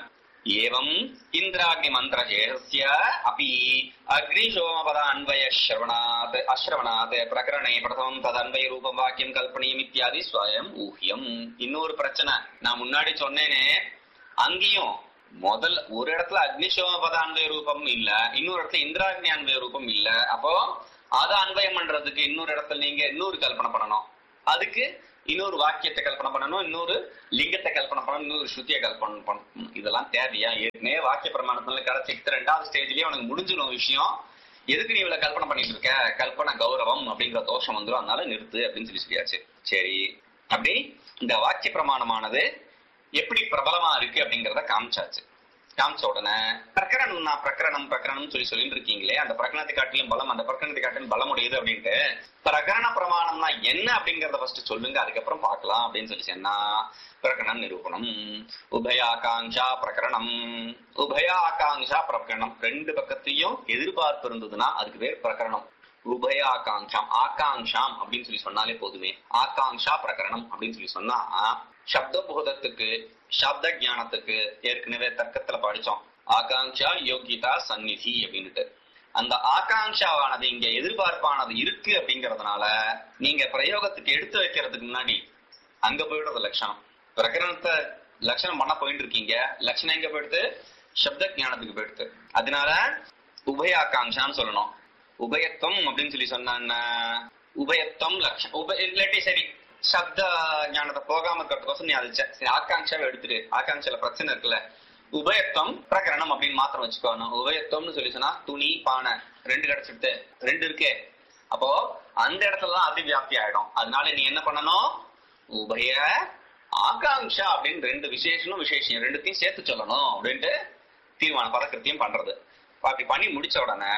एवम् इन्द्राग्निमन्त्रशेषस्य अपि अग्निशोमपद अन्वयश्रवणात् अश्रवणात् प्रकरणे प्रथमं तदन्वयरूपं வாக்கியம் கல்பனியம் இத்தியாதி ஸ்வயம் ஊஹ்யம் இன்னொரு பிரச்சனை நான் முன்னாடி சொன்னேனே அங்கேயும் முதல் ஒரு இடத்துல அக்னிசோமபத அன்வய ரூபம் இல்ல இன்னொரு இடத்துல இந்திராக்னி அன்வய ரூபம் இல்ல அப்போ அதை அன்வயம் பண்றதுக்கு இன்னொரு இடத்துல நீங்க இன்னொரு கல்பனை பண்ணணும் அதுக்கு இன்னொரு வாக்கியத்தை கல்பனை பண்ணணும் இன்னொரு லிங்கத்தை கல்பனை பண்ணணும் இன்னொரு ஸ்ருதியை கல்பனை பண்ணணும் இதெல்லாம் தேவையா ஏற்கனவே வாக்கிய பிரமாணத்துல கிடைச்சிக்கிட்டு ரெண்டாவது ஸ்டேஜ்லயே உனக்கு முடிஞ்சிடும் விஷயம் எதுக்கு நீ இவ்வளவு கல்பனை பண்ணிட்டு இருக்க கல்பனை கௌரவம் அப்படிங்கிற தோஷம் வந்துடும் அதனால நிறுத்து அப்படின்னு சொல்லி சொல்லியாச்சு சரி அப்படி இந்த வாக்கிய பிரமாணமானது எப்படி பிரபலமா இருக்கு அப்படிங்கறத காமிச்சாச்சு காமிச்ச உடனே பிரகரணம் நான் பிரகரணம் பிரகரணம் சொல்லி சொல்லிட்டு இருக்கீங்களே அந்த பிரகரணத்தை காட்டிலும் பலம் அந்த பிரகரணத்தை காட்டிலும் பலம் உடையது அப்படின்ட்டு பிரகரண பிரமாணம்னா என்ன அப்படிங்கறத ஃபர்ஸ்ட் சொல்லுங்க அதுக்கப்புறம் பார்க்கலாம் அப்படின்னு சொல்லி சொன்னா பிரகரணம் நிரூபணம் உபயாகாங்ஷா பிரகரணம் உபயாகாங்ஷா பிரகரணம் ரெண்டு பக்கத்தையும் எதிர்பார்ப்பு இருந்ததுன்னா அதுக்கு பேர் பிரகரணம் உபயாகாங்ஷாம் ஆகாங்ஷாம் அப்படின்னு சொல்லி சொன்னாலே போதுமே ஆகாங்ஷா பிரகரணம் அப்படின்னு சொல்லி சொன்னா சப்தபோதத்துக்கு சப்த ஞானத்துக்கு ஏற்கனவே தர்க்கத்துல படிச்சோம் ஆகாங்ஷா யோகிதா சந்நிதி அப்படின்னுட்டு அந்த ஆகாங்ஷாவானது இங்க எதிர்பார்ப்பானது இருக்கு அப்படிங்கறதுனால நீங்க பிரயோகத்துக்கு எடுத்து வைக்கிறதுக்கு முன்னாடி அங்க போயிடுறது லட்சணம் பிரகரணத்தை லட்சணம் பண்ண போயிட்டு இருக்கீங்க லட்சணம் எங்க போயிடுது சப்த ஞானத்துக்கு போயிடுது அதனால உபயாகாங்ஷான்னு சொல்லணும் உபயத்துவம் அப்படின்னு சொல்லி சொன்ன உபயத்துவம் லட்சம் உப இல்லாட்டி சரி சப்த ஞானத்தை போகாம இருக்கிறதுக்கோசம் நீ அது ச- சரி ஆகாங்ஷாவை எடுத்துட்டு ஆகாங்ஷால பிரச்சனை இருக்குல்ல உபயத்துவம் பிரகரணம் அப்படின்னு மாத்திரம் வச்சுக்கோணும் உபயத்துவம்னு சொல்லி சொன்னா துணி பானை ரெண்டு கிடைச்சிட்டு ரெண்டு இருக்கே அப்போ அந்த இடத்துல தான் அதிவியாப்தி ஆயிடும் அதனால நீ என்ன பண்ணணும் உபய ஆகாங்ஷா அப்படின்னு ரெண்டு விசேஷனும் விசேஷம் ரெண்டுத்தையும் சேர்த்து சொல்லணும் அப்படின்ட்டு தீர்மான பதக்கிருத்தியம் பண்றது அப்படி பண்ணி முடிச்ச உடனே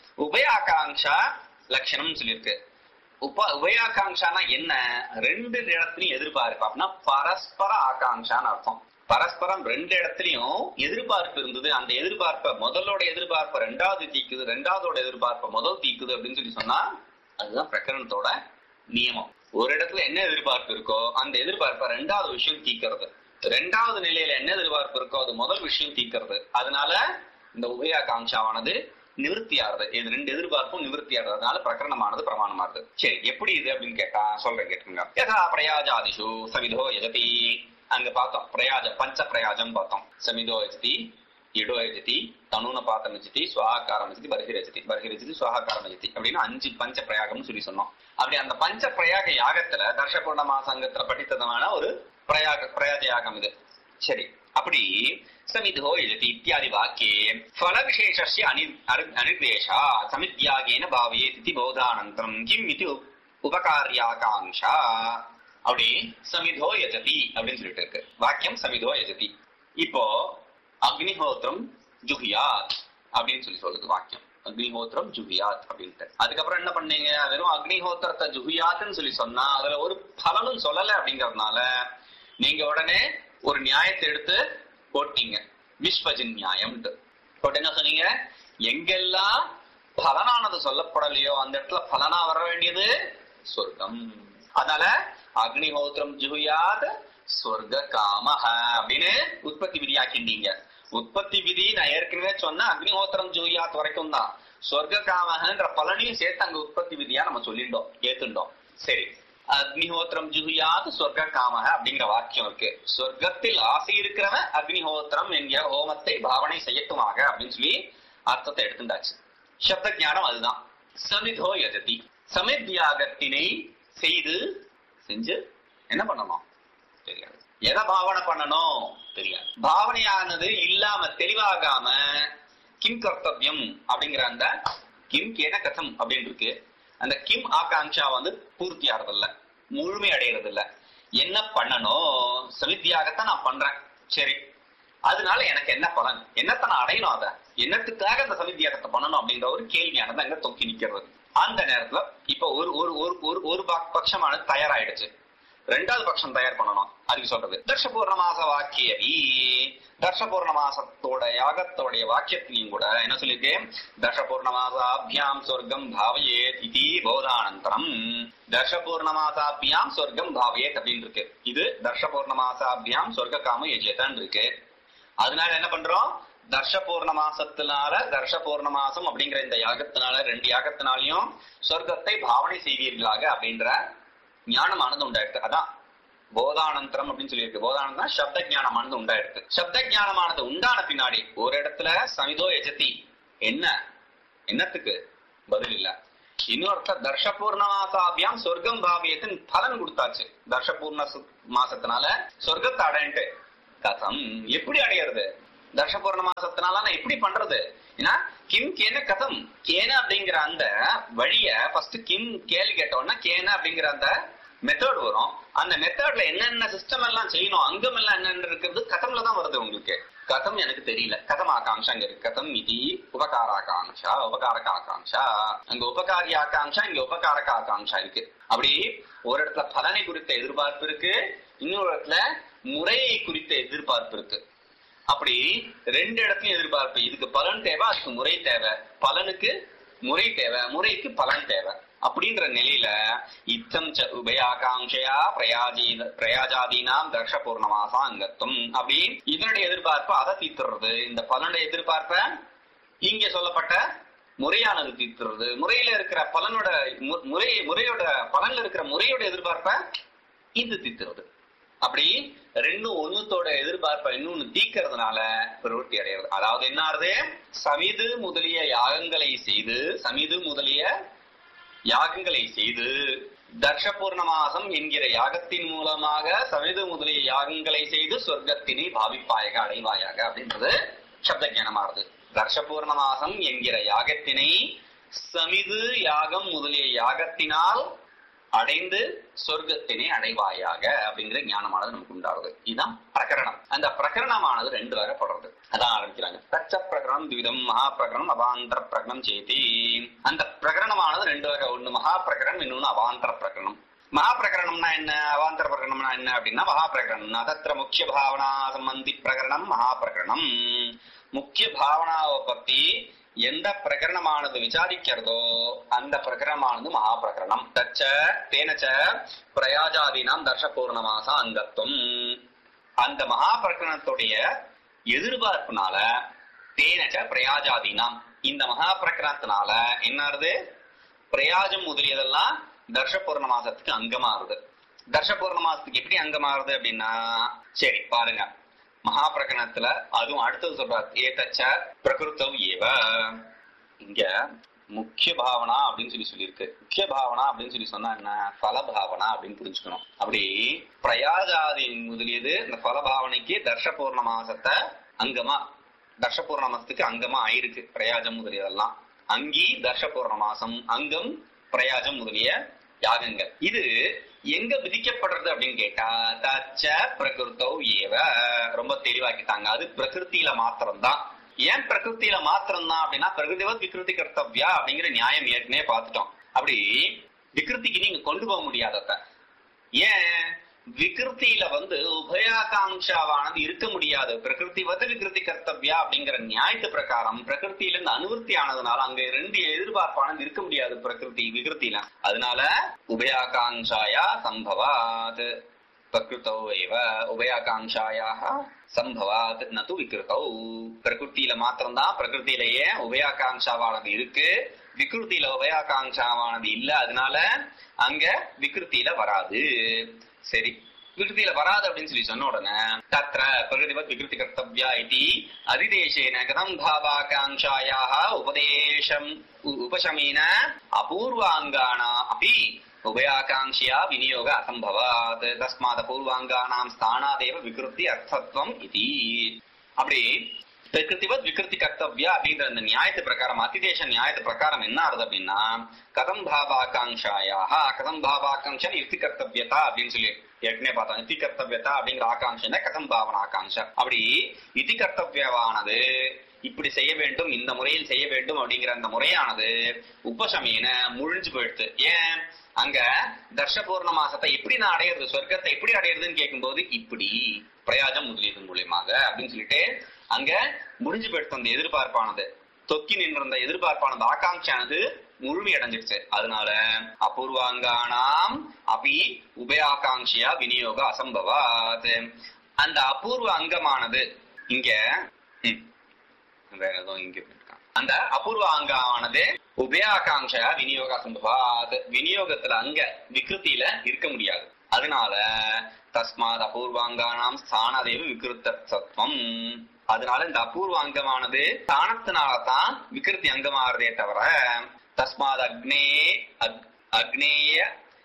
உபயாகாங்ஷா லட்சணம்னு சொல்லியிருக்கு உப உபயாகாங்ஷானா என்ன ரெண்டு இடத்துலயும் எதிர்பார்ப்பு அப்படின்னா பரஸ்பர ஆகாங்ஷான்னு அர்த்தம் பரஸ்பரம் ரெண்டு இடத்துலயும் எதிர்பார்ப்பு இருந்தது அந்த எதிர்பார்ப்பை முதலோட எதிர்பார்ப்பை ரெண்டாவது தீக்குது ரெண்டாவதோட எதிர்பார்ப்பை முதல் தீக்குது அப்படின்னு சொல்லி சொன்னா அதுதான் பிரகரணத்தோட நியமம் ஒரு இடத்துல என்ன எதிர்பார்ப்பு இருக்கோ அந்த எதிர்பார்ப்பை ரெண்டாவது விஷயம் தீக்கிறது ரெண்டாவது நிலையில என்ன எதிர்பார்ப்பு இருக்கோ அது முதல் விஷயம் தீக்கிறது அதனால இந்த உபயாகாங்ஷாவானது நிவர்த்தியாகிறது இது ரெண்டு எதிர்பார்ப்பும் நிவர்த்தியாகிறது அதனால பிரகரணமானது பிரமாணமானது சரி எப்படி இது அப்படின்னு கேட்டா சொல்றேன் கேட்டுங்க யதா பிரயாஜாதிஷு சவிதோ யஜதி அங்க பார்த்தோம் பிரயாஜ பஞ்ச பிரயாஜம் பார்த்தோம் சமிதோ யஜதி இடோ யஜதி தனுன பாத்தம் யஜதி சுவாகாரம் யஜதி பர்ஹிரஜதி பர்ஹிரஜதி சுவாகாரம் யஜதி அப்படின்னு அஞ்சு பஞ்ச பிரயாகம்னு சொல்லி சொன்னோம் அப்படி அந்த பஞ்ச பிரயாக யாகத்துல தர்ஷபூர்ண மாசங்கத்துல படித்ததுமான ஒரு பிரயாக பிரயாஜ யாகம் இது சரி அப்படி சமிதோ யஜதி இத்தியாதி வாக்கியே ஃபல விசேஷஸ்ய அனி அரு- அனிர்தேஷா சமித்யாகேன பாவயேத் இதி போதானந்தரம் கிம் இது உப்- உபகாரியாகாங்ஷா அப்படி சமிதோ யஜதி அப்படின்னு சொல்லிட்டு இருக்கு வாக்கியம் சமிதோ யஜதி இப்போ அக்னிஹோத்திரம் ஜுஹியாத் அப்படின்னு சொல்லி சொல்லுது வாக்கியம் அக்னிஹோத்திரம் ஜுஹியாத் அப்படின்ட்டு அதுக்கப்புறம் என்ன பண்ணீங்க வெறும் அக்னிஹோத்திரத்தை ஜுஹியாத்னு சொல்லி சொன்னா அதுல ஒரு பலனும் சொல்லல அப்படிங்கறதுனால நீங்க உடனே ஒரு நியாயத்தை எடுத்து போட்டீங்க விஸ்வஜின் நியாயம்ட்டு போட்டு என்ன சொன்னீங்க எங்கெல்லாம் பலனானது சொல்லப்படலையோ அந்த இடத்துல பலனா வர வேண்டியது சொர்க்கம் அதனால அக்னிஹோத்திரம் ஜுஹியாத் சொர்க்க காமஹ அப்படின்னு உற்பத்தி விதி ஆக்கிண்டீங்க உற்பத்தி விதி நான் ஏற்கனவே சொன்ன அக்னிஹோத்திரம் ஜுஹியாத் வரைக்கும் தான் சொர்க்க காமகன்ற பலனையும் சேர்த்து அங்க உற்பத்தி விதியா நம்ம சொல்லிட்டோம் ஏத்துண்டோம் சரி அக்னிஹோத்திரம் ஜுஹியாத் சொர்க்க காமக அப்படிங்கிற வாக்கியம் இருக்கு சொர்க்கத்தில் ஆசை இருக்கிறவன் அக்னிஹோத்திரம் என்கிற ஹோமத்தை பாவனை செய்யட்டுமாக அப்படின்னு சொல்லி அர்த்தத்தை எடுத்துட்டாச்சு சப்த ஞானம் அதுதான் சமிதோ யஜதி சமித் யாகத்தினை செய்து செஞ்சு என்ன பண்ணணும் தெரியாது எதை பாவனை பண்ணணும் தெரியாது பாவனையானது இல்லாம தெளிவாகாம கிம் கர்த்தவியம் அப்படிங்கிற அந்த கிம் கேன கதம் அப்படின்னு இருக்கு அந்த கிம் ஆகாங்ஷா வந்து பூர்த்தி ஆறதில்ல முழுமை அடையிறது இல்ல என்ன பண்ணணும் சமித்தியாகத்தான் நான் பண்றேன் சரி அதனால எனக்கு என்ன பலன் என்னத்தை நான் அடையணும் அத என்னத்துக்காக அந்த சமித்தியாகத்தை பண்ணணும் அப்படின்ற ஒரு கேள்வியானது அங்க தொக்கி நிக்கிறது அந்த நேரத்துல இப்ப ஒரு ஒரு ஒரு ஒரு ஒரு பக்- பட்சமானது தயாராயிடுச்சு ரெண்டாவது பட்சம் தயார் பண்ணணும் அதுக்கு சொல்றது தர்ஷபூர்ண மாச வாக்கியவி தர்ஷபூர்ண மாசத்தோட யாகத்தோடைய வாக்கியத்திலையும் கூட என்ன சொல்லியிருக்கேன் தர்ஷபூர்ண மாசாபியாம் சொர்க்கம் பாவயேத் இதி போதானந்தரம் தர்ஷபூர்ண மாசாபியாம் சொர்க்கம் பாவயேத் அப்படின்னு இருக்கு இது தர்ஷபூர்ண மாசாபியாம் சொர்க்க காம எஜேதான் இருக்கு அதனால என்ன பண்றோம் தர்ஷ பூர்ண மாசத்தினால தர்ஷ பூர்ண மாசம் அப்படிங்கிற இந்த யாகத்தினால ரெண்டு யாகத்தினாலையும் சொர்க்கத்தை பாவனை செய்வீர்களாக அப்படின்ற ஞானமானது உண்டாயிருக்கு அதான் போதானந்தரம் அப்படின்னு சொல்லியிருக்கு போதானந்தம் சப்த ஞானமானது உண்டாயிருக்கு சப்த ஞானமானது உண்டான பின்னாடி ஒரு இடத்துல சமிதோ எஜதி என்ன என்னத்துக்கு பதில் இல்ல இன்னொருத்த தர்ஷபூர்ண மாசாபியாம் சொர்க்கம் பாவியத்தின் பலன் கொடுத்தாச்சு தர்ஷபூர்ண சு- மாசத்தினால சொர்க்கத்தை அடையன்ட்டு கதம் எப்படி அடையிறது தர்ஷபூர்ண மாசத்தினால நான் எப்படி பண்றது ஏன்னா கிம் கேன கதம் கேன அப்படிங்கிற அந்த வழிய ஃபர்ஸ்ட் கிம் கேள்வி கேட்டோம்னா கேன அப்படிங்கிற அந்த மெத்தட் வரும் அந்த மெத்தட்ல என்னென்ன சிஸ்டம் எல்லாம் செய்யணும் அங்கம் எல்லாம் என்னென்ன இருக்கிறது கதம்ல தான் வருது உங்களுக்கு கதம் எனக்கு தெரியல கதம் ஆகாங்ஷா இங்க இருக்கு கதம் இது உபகாராகாங்ஷா உபகாரக ஆகாங்ஷா அங்க உபகாரி ஆகாங்ஷா இங்க உபகாரக ஆகாங்ஷா இருக்கு அப்படி ஒரு இடத்துல பலனை குறித்த எதிர்பார்ப்பு இருக்கு இன்னொரு இடத்துல முறையை குறித்த எதிர்பார்ப்பு இருக்கு அப்படி ரெண்டு இடத்துலயும் எதிர்பார்ப்பு இதுக்கு பலன் தேவை அதுக்கு முறை தேவை பலனுக்கு முறை தேவை முறைக்கு பலன் தேவை அப்படின்ற நிலையில இத்தம் ச உபயாகாங்கையா பிரயாஜி பிரயாஜாதீனாம் தர்ஷ பூர்ணமாசா அங்கத்துவம் அப்படி இதனுடைய எதிர்பார்ப்பு அதை தீர்த்துறது இந்த பலனுடைய எதிர்பார்ப்ப இங்க சொல்லப்பட்ட முறையானது தீர்த்துறது முறையில இருக்கிற பலனோட மு- முறை முறையோட பலன்ல இருக்கிற முறையோட எதிர்பார்ப்ப இது தீர்த்துறது அப்படி ரெண்டும் ஒண்ணுத்தோட எதிர்பார்ப்பை இன்னொன்னு தீக்கிறதுனால பிரவೃತ್ತಿ அடைகிறது அதாவது என்ன ஆறுது சமிது முதலிய யாகங்களை செய்து சமிது முதலிய யாகங்களை செய்து தர்ஷ பூர்ணமாசம் என்கிற யாகத்தின் மூலமாக சமிது முதலிய யாகங்களை செய்து சொர்க்கத்தினை பாவிப்பாயக அடைவாயாக அப்படின்றது சப்த ஞானமாறுது தர்ஷ பூர்ணமாசம் என்கிற யாகத்தினை சமிது யாகம் முதலிய யாகத்தினால் அடைந்து சொர்க்கத்தினை அடைவாயாக அப்படிங்கிற ஞானமானது நமக்கு உண்டாகுது இதுதான் பிரகரணம் அந்த பிரகரணமானது ரெண்டு வகைப்படுறது அதான் ஆரம்பிக்கிறாங்க தச்ச பிரகரணம் துவிதம் மகா பிரகரணம் அவாந்தர பிரகரணம் சேதி அந்த பிரகரணமானது ரெண்டு வகை ஒண்ணு மகா பிரகரணம் இன்னொன்னு அவாந்தர பிரகரணம் மகா பிரகரணம்னா என்ன அவாந்தர பிரகரணம்னா என்ன அப்படின்னா மகா பிரகரணம் தத்திர முக்கிய பாவனா சம்பந்தி பிரகரணம் மகா பிரகரணம் முக்கிய பாவனாவை பத்தி எந்த பிரகரணமானது விசாரிக்கிறதோ அந்த பிரகரணமானது மகா பிரகரணம் தச்ச தேனச்ச பிரயாஜாதீனாம் தர்ஷ பூர்ணமாச அங்கத்துவம் அந்த மகா பிரகரணத்துடைய எதிர்பார்ப்புனால தேனச்ச பிரயாஜாதீனாம் இந்த மகா பிரகரணத்தினால என்னது பிரயாஜம் முதலியதெல்லாம் தர்ஷ பூர்ண மாசத்துக்கு அங்கமாறுது தர்ஷ பூர்ண மாசத்துக்கு எப்படி அங்கமாறுது அப்படின்னா சரி பாருங்க மகா பிரகரணத்துல அதுவும் அடுத்தது சொல்றாரு ஏதச்ச பிரகிருத்தம் ஏவ இங்க முக்கிய பாவனா அப்படின்னு சொல்லி சொல்லியிருக்கு முக்கிய பாவனா அப்படின்னு சொல்லி சொன்னா என்ன பல பாவனா அப்படின்னு புரிஞ்சுக்கணும் அப்படி பிரயாஜாதி முதலியது இந்த பல பாவனைக்கு தர்ஷ பூர்ண மாசத்தை அங்கமா தர்ஷ பூர்ண மாசத்துக்கு அங்கமா ஆயிருக்கு பிரயாஜம் முதலியதெல்லாம் அங்கி தர்ஷ பூர்ண மாசம் அங்கம் பிரயாஜம் முதலிய யாகங்கள் இது எங்க விதிக்கப்படுறது அப்படின்னு கேட்டா தச்ச பிரகிருத்தோ ஏவ ரொம்ப தெளிவாக்கிட்டாங்க அது பிரகிருத்தியில மாத்திரம்தான் ஏன் பிரகிருத்தியில மாத்திரம் தான் அப்படின்னா பிரகிருதிவத் விகிருதி கர்த்தவ்யா அப்படிங்கிற நியாயம் ஏற்கனவே பார்த்துட்டோம் அப்படி விகிருத்திக்கு நீங்க கொண்டு போக முடியாதத ஏன் விகிருத்தியில வந்து உபயாகாங்ஷாவானது இருக்க முடியாது பிரகிருதி வந்து விகிருதி கர்த்தவ்யா அப்படிங்கிற நியாயத்து பிரகாரம் பிரகிருத்தியில இருந்து அனுவர்த்தி ஆனதுனால அங்க ரெண்டு எதிர்பார்ப்பானது இருக்க முடியாது பிரகிருதி விகிருத்தில அதனால உபயாகாங்ஷாயா சம்பவாத் பிரகிருத்தௌ ஏவ உபயாகாங்ஷாயாக சம்பவாத் நது விகிருத்தௌ பிரகிருத்தியில மாத்திரம்தான் பிரகிருத்திலேயே உபயாகாங்ஷாவானது இருக்கு விகிருத்தியில உபயாகாங்ஷாவானது இல்ல அதனால அங்க விகிருத்தியில வராது சரி விகிருத்தியில வராது அப்படின்னு சொல்லி சொன்ன உடனே தத்ர பிரகிருதிவத் விகிருதி கர்த்தவ்யா இது அதிதேசேன கதம் பாவாகாங்ஷாயாக உபதேசம் உ- உபசமேன அபூர்வாங்கானா அப்படி உபயாகாங்க்ஷியா விநியோக அசம்பவாத் தஸ்மாத் அபூர்வாங்கானாம் ஸ்தானாதேவ விகிருத்தி அர்த்தத்வம் இது அப்படி பிரகிருதிவத் விகிருதி கர்த்தவ்யா அப்படின்ற அந்த நியாயத்து பிரகாரம் அதிதேச நியாயத்து பிரகாரம் என்ன ஆறுது அப்படின்னா கதம் பாவாகாங்ஷாயாக கதம் பாவாகாங்ஷா யுக்தி கர்த்தவியதா அப்படின்னு சொல்லி ஏற்கனவே பார்த்தோம் யுக்தி கர்த்தவியதா அப்படிங்கிற ஆகாங்ஷா கதம் பாவன ஆகாங்ஷா அப்படி யுக்தி கர்த்தவியவானது இப்படி செய்ய வேண்டும் இந்த முறையில் செய்ய வேண்டும் அப்படிங்கிற அந்த முறையானது உபசமீன முழிஞ்சு போயிடுது ஏன் அங்க தர்ஷ பூர்ண மாசத்தை எப்படி நான் அடையிறது சொர்க்கத்தை எப்படி அடையிறதுன்னு கேட்கும்போது இப்படி பிரயாஜம் முதலியது மூலியமாக அப்படின்னு சொல்லிட்டு அங்க முடிஞ்சு போயிடுத்து அந்த எதிர்பார்ப்பானது தொக்கி நின்றிருந்த எதிர்பார்ப்பானது ஆகாங்ஷானது முழுமை அடைஞ்சிருச்சு அதனால அபூர்வாங்கானாம் அபி உபயாகாங்ஷியா விநியோக அசம்பவாத் அந்த அபூர்வ அங்கமானது இங்க ம், வேற ஏதோ இங்க இருக்கான். அந்த அபூர்வ அங்கமானது உபயாகாங்ஷ விநியோக சம்பவாத் விநியோகத்துல அங்க விகிருத்தியில இருக்க முடியாது அதனால தஸ்மாத் அபூர்வாங்கானாம் ஸ்தானதேவ விகிருத்த சத்வம் அதனால இந்த அபூர்வ அங்கமானது ஸ்தானத்தினால தான் விகிருத்தி அங்கமாறதே தவிர தஸ்மாத் அக்னே அக்- அக்னேய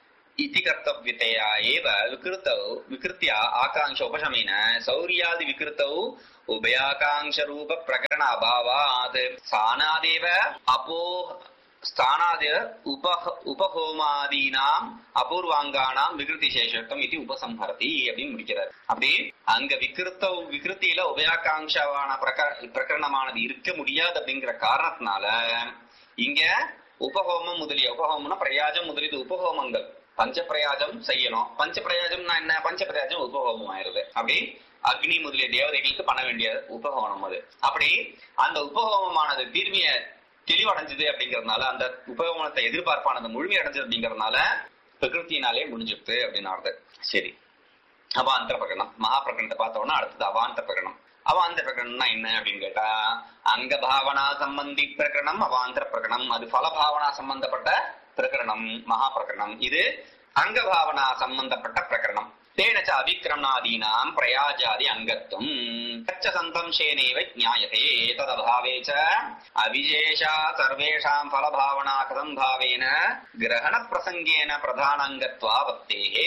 इति कर्तव्यतया एव विकृतौ विकृत्या आकाङ्क्ष उपशमेन सौर्यादि विकृतौ उभयाकाङ्क्षरूप प्रकरण अभावात् स्थानादेव अपो स्थानादेव उप उपहोमादीनाம் அபூர்வாங்கானாம் விகிருதி சேஷத்துவம் இது உபசம்ஹரதி அப்படின்னு முடிக்கிறார் அப்படி அங்க விகிருத்த விகிருத்தியில உபயாகாங்ஷாவான பிரக பிரகரணமானது இருக்க முடியாது அப்படிங்கிற காரணத்தினால இங்க உபஹோமம் முதலிய உபஹோமம்னா பிரயாஜம் முதலியது உபஹோமங்கள் பஞ்ச பிரயாஜம் செய்யணும் பஞ்ச பிரயாஜம்னா என்ன பஞ்ச பிரயாஜம் உபஹோமம் ஆயிருது அப்படி அக்னி முதலிய தேவதைகளுக்கு பண்ண வேண்டிய உபஹோமம் அது அப்படி அந்த உபஹோமமானது தீர்மைய தெளிவடைஞ்சது அப்படிங்கறதுனால அந்த உபஹோமத்தை எதிர்பார்ப்பானது முழுமை அடைஞ்சது அப்படிங்கறதுனால பிரகிருத்தினாலே முடிஞ்சிருது அப்படின்னு அர்த்தம் சரி அவாந்தர பிரகடனம் மகா பிரகடனத்தை பார்த்தோம்னா அடுத்தது அவாந்த பிரகடனம் அவாந்த பிரகடனம்னா என்ன அப்படின்னு கேட்டா அங்க பாவனா சம்பந்தி பிரகடனம் அவாந்தர பிரகடனம் அது பல பாவனா சம்பந்தப்பட்ட பிரகடனம் மகா பிரகடனம் இது அங்க பாவனா சம்பந்தப்பட்ட பிரகடனம் தேன ச அபிக்கிரமணாதீனாம் பிரயாஜாதி அங்கத்துவம் தச்ச சந்தம்சேனேவ ஞாயதே ததபாவே ச அவிசேஷா சர்வேஷாம் பலபாவனா கதம் பாவேன கிரகண பிரசங்கேன பிரதான அங்கத்வாபத்தேஹே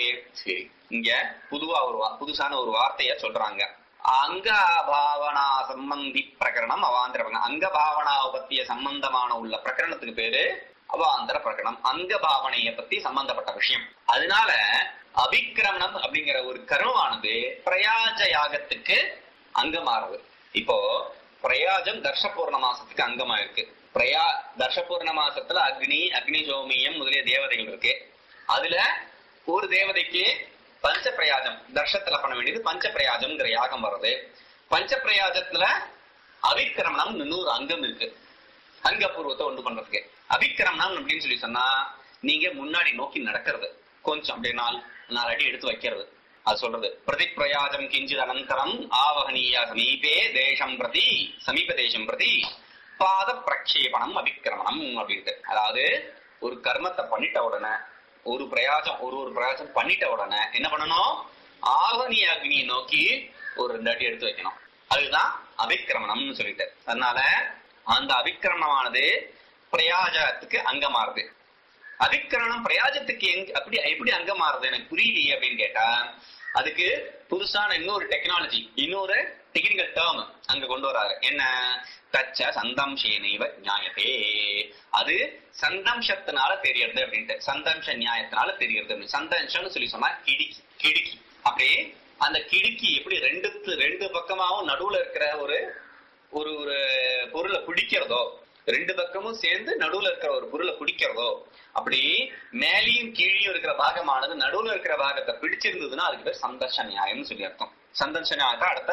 சரி இங்க புதுவா ஒரு வா- புதுசான ஒரு வார்த்தைய சொல்றாங்க அங்க பாவனா சம்பந்தி பிரகரணம் அவாந்திர பிரகரணம் அங்க பாவனாவை பத்திய சம்பந்தமான உள்ள பிரகரணத்துக்கு பேரு அவாந்தர பிரகரணம் அங்க பாவனைய பத்தி சம்பந்தப்பட்ட விஷயம் அதனால அபிக்கிரமணம் அப்படிங்கிற ஒரு கருவானது பிரயாஜ யாகத்துக்கு அங்கமாறுது இப்போ பிரயாஜம் தர்ஷபூர்ண மாசத்துக்கு அங்கமா இருக்கு பிரயா தர்ஷபூர்ண மாசத்துல அக்னி அக்னி சோமியம் முதலிய தேவதைகள் இருக்கு அதுல ஒரு தேவதைக்கு பஞ்ச பிரயாஜம் தர்ஷத்துல பண்ண வேண்டியது பஞ்ச பிரயாஜம்ங்கிற யாகம் வருது பஞ்ச பிரயாஜத்துல அவிக்கிரமணம் இன்னொரு அங்கம் இருக்கு அங்கபூர்வத்தை ஒன்று பண்றதுக்கு அபிக்கிரமணம் அப்படின்னு சொல்லி சொன்னா நீங்க முன்னாடி நோக்கி நடக்கிறது கொஞ்சம் அப்படியே நாலு நாலு அடி எடுத்து வைக்கிறது அது சொல்றது பிரதி பிரயாஜம் கிஞ்சித் அனந்தரம் ஆவகனீய சமீபே தேசம் பிரதி சமீப தேசம் பிரதி பாத பிரக்ஷேபணம் அபிக்கிரமணம் அப்படின்ட்டு அதாவது ஒரு கர்மத்தை பண்ணிட்ட உடனே ஒரு பிரயாஜம் ஒரு ஒரு பிரயாஜம் பண்ணிட்ட உடனே என்ன பண்ணணும் ஆவணி அக்னியை நோக்கி ஒரு ரெண்டு அடி எடுத்து வைக்கணும் அதுதான் அபிக்கிரமணம்னு சொல்லிட்டு அதனால அந்த அபிக்கிரமணமானது பிரயாஜத்துக்கு அங்கமாறுது அபிக்கிரமணம் பிரயாஜத்துக்கு எங்க அப்படி எப்படி அங்கமாறுது எனக்கு புரியலையே அப்படின்னு கேட்டா அதுக்கு புதுசான இன்னொரு டெக்னாலஜி இன்னொரு டெக்னிக்கல் டேர்ம் அங்க கொண்டு வராரு என்ன தச்ச சந்தம்சேனைவ நியாயத்தே அது சந்தம்சத்தினால தெரியறது அப்படின்ட்டு சந்தம்ச நியாயத்தினால தெரியறது அப்படின்னு. சந்தம்சம்னு சொல்லி சொன்னா கிடுக்கி கிடுக்கி அப்படியே அந்த கிடுக்கி எப்படி ரெண்டு ரெண்டு பக்கமாவும் நடுவுல இருக்கிற ஒரு ஒரு ஒரு பொருளை பிடிக்கிறதோ ரெண்டு பக்கமும் சேர்ந்து நடுவுல இருக்கிற ஒரு பொருளை பிடிக்கிறதோ அப்படி மேலேயும் கீழேயும் இருக்கிற பாகமானது நடுவுல இருக்கிற பாகத்தை பிடிச்சிருந்ததுன்னா அதுக்கு பேர் சந்தர்ஷ நியாயம்னு சொல்லி அர்த்தம் சந்தர்ஷ நியாயத்தை அடுத்த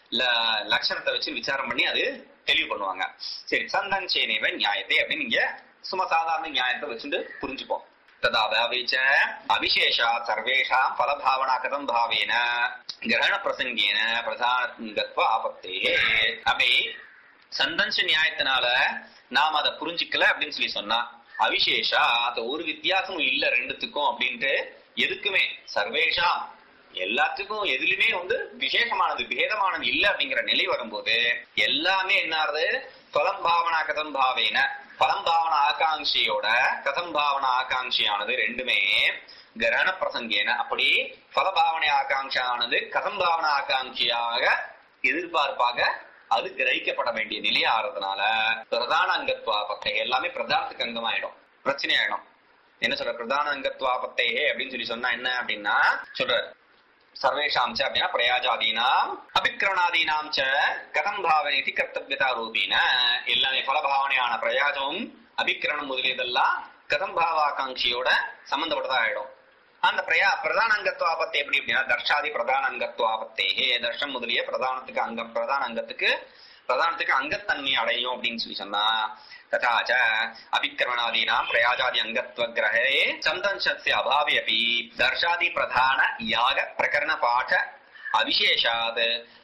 ல- லட்சணத்தை வச்சு விசாரம் பண்ணி அது தெளிவு பண்ணுவாங்க சரி சந்தன்சேனேவ நியாயத்தை அப்படின்னு நீங்க சும்மா சாதாரண நியாயத்தை வச்சுட்டு புரிஞ்சுப்போம் ததாபாவேச்ச அவிசேஷா சர்வேஷாம் பலபாவனா கதம் பாவேன கிரகண பிரசங்கேன பிரதானத்வ ஆபத்தே அப்படி சந்தன்ச நியாயத்தினால நாம் அதை புரிஞ்சுக்கல அப்படின்னு சொல்லி சொன்னா அவிசேஷா அது ஒரு வித்தியாசமும் இல்ல ரெண்டுத்துக்கும் அப்படின்ட்டு எதுக்குமே சர்வேஷா எல்லாத்துக்கும் எதுலயுமே வந்து விசேஷமானது பேதமானது இல்ல அப்படிங்கிற நிலை வரும்போது எல்லாமே என்ன ஆறுது பலம் பாவனா கதம் பாவேன பலம் பாவன ஆகாங்ஷியோட கதம் பாவன ஆகாங்ஷியானது ரெண்டுமே கிரகண பிரசங்கேன அப்படி பலபாவனை ஆகாங்ஷானது கதம் பாவன ஆகாங்ஷியாக எதிர்பார்ப்பாக அது கிரகிக்கப்பட வேண்டிய நிலை ஆறதுனால பிரதான அங்கத்வாபத்தை எல்லாமே பிரதானத்துக்கு அங்கமாயிடும் பிரச்சனை ஆயிடும் என்ன சொல்ற பிரதான அங்கத்வாபத்தை அப்படின்னு சொல்லி சொன்னா என்ன அப்படின்னா சொல்ற சர்வேஷாம் ச அப்படின்னா பிரயாஜாதீனாம் அபிக்கிரணாதீனாம் ச கதம் பாவனை கர்த்தவியதா ரூபீன எல்லாமே பலபாவனையான பிரயாஜமும் அபிக்கிரணம் முதலியதெல்லாம் கதம் பாவாகாங்ஷியோட சம்பந்தப்பட்டதா ஆயிடும் அந்த பிரயா பிரதான அங்கத்துவாபத்தை எப்படி அப்படின்னா தர்ஷாதி பிரதான அங்கத்துவாபத்தே தர்ஷம் முதலிய பிரதானத்துக்கு அங்கம் பிரதான அங்கத்துக்கு பிரதானத்துக்கு அங்கத்தன்மை அடையும் அப்படின்னு சொல்லி சொன்னா ததாச்ச அபிக்கிரமணாதீனாம் பிரயாஜாதி அங்கத்வ கிரகே சந்தன்சஸ்ய அபாவே அப்படி தர்ஷாதி பிரதான யாக பிரகரண பாட அவிசேஷாத்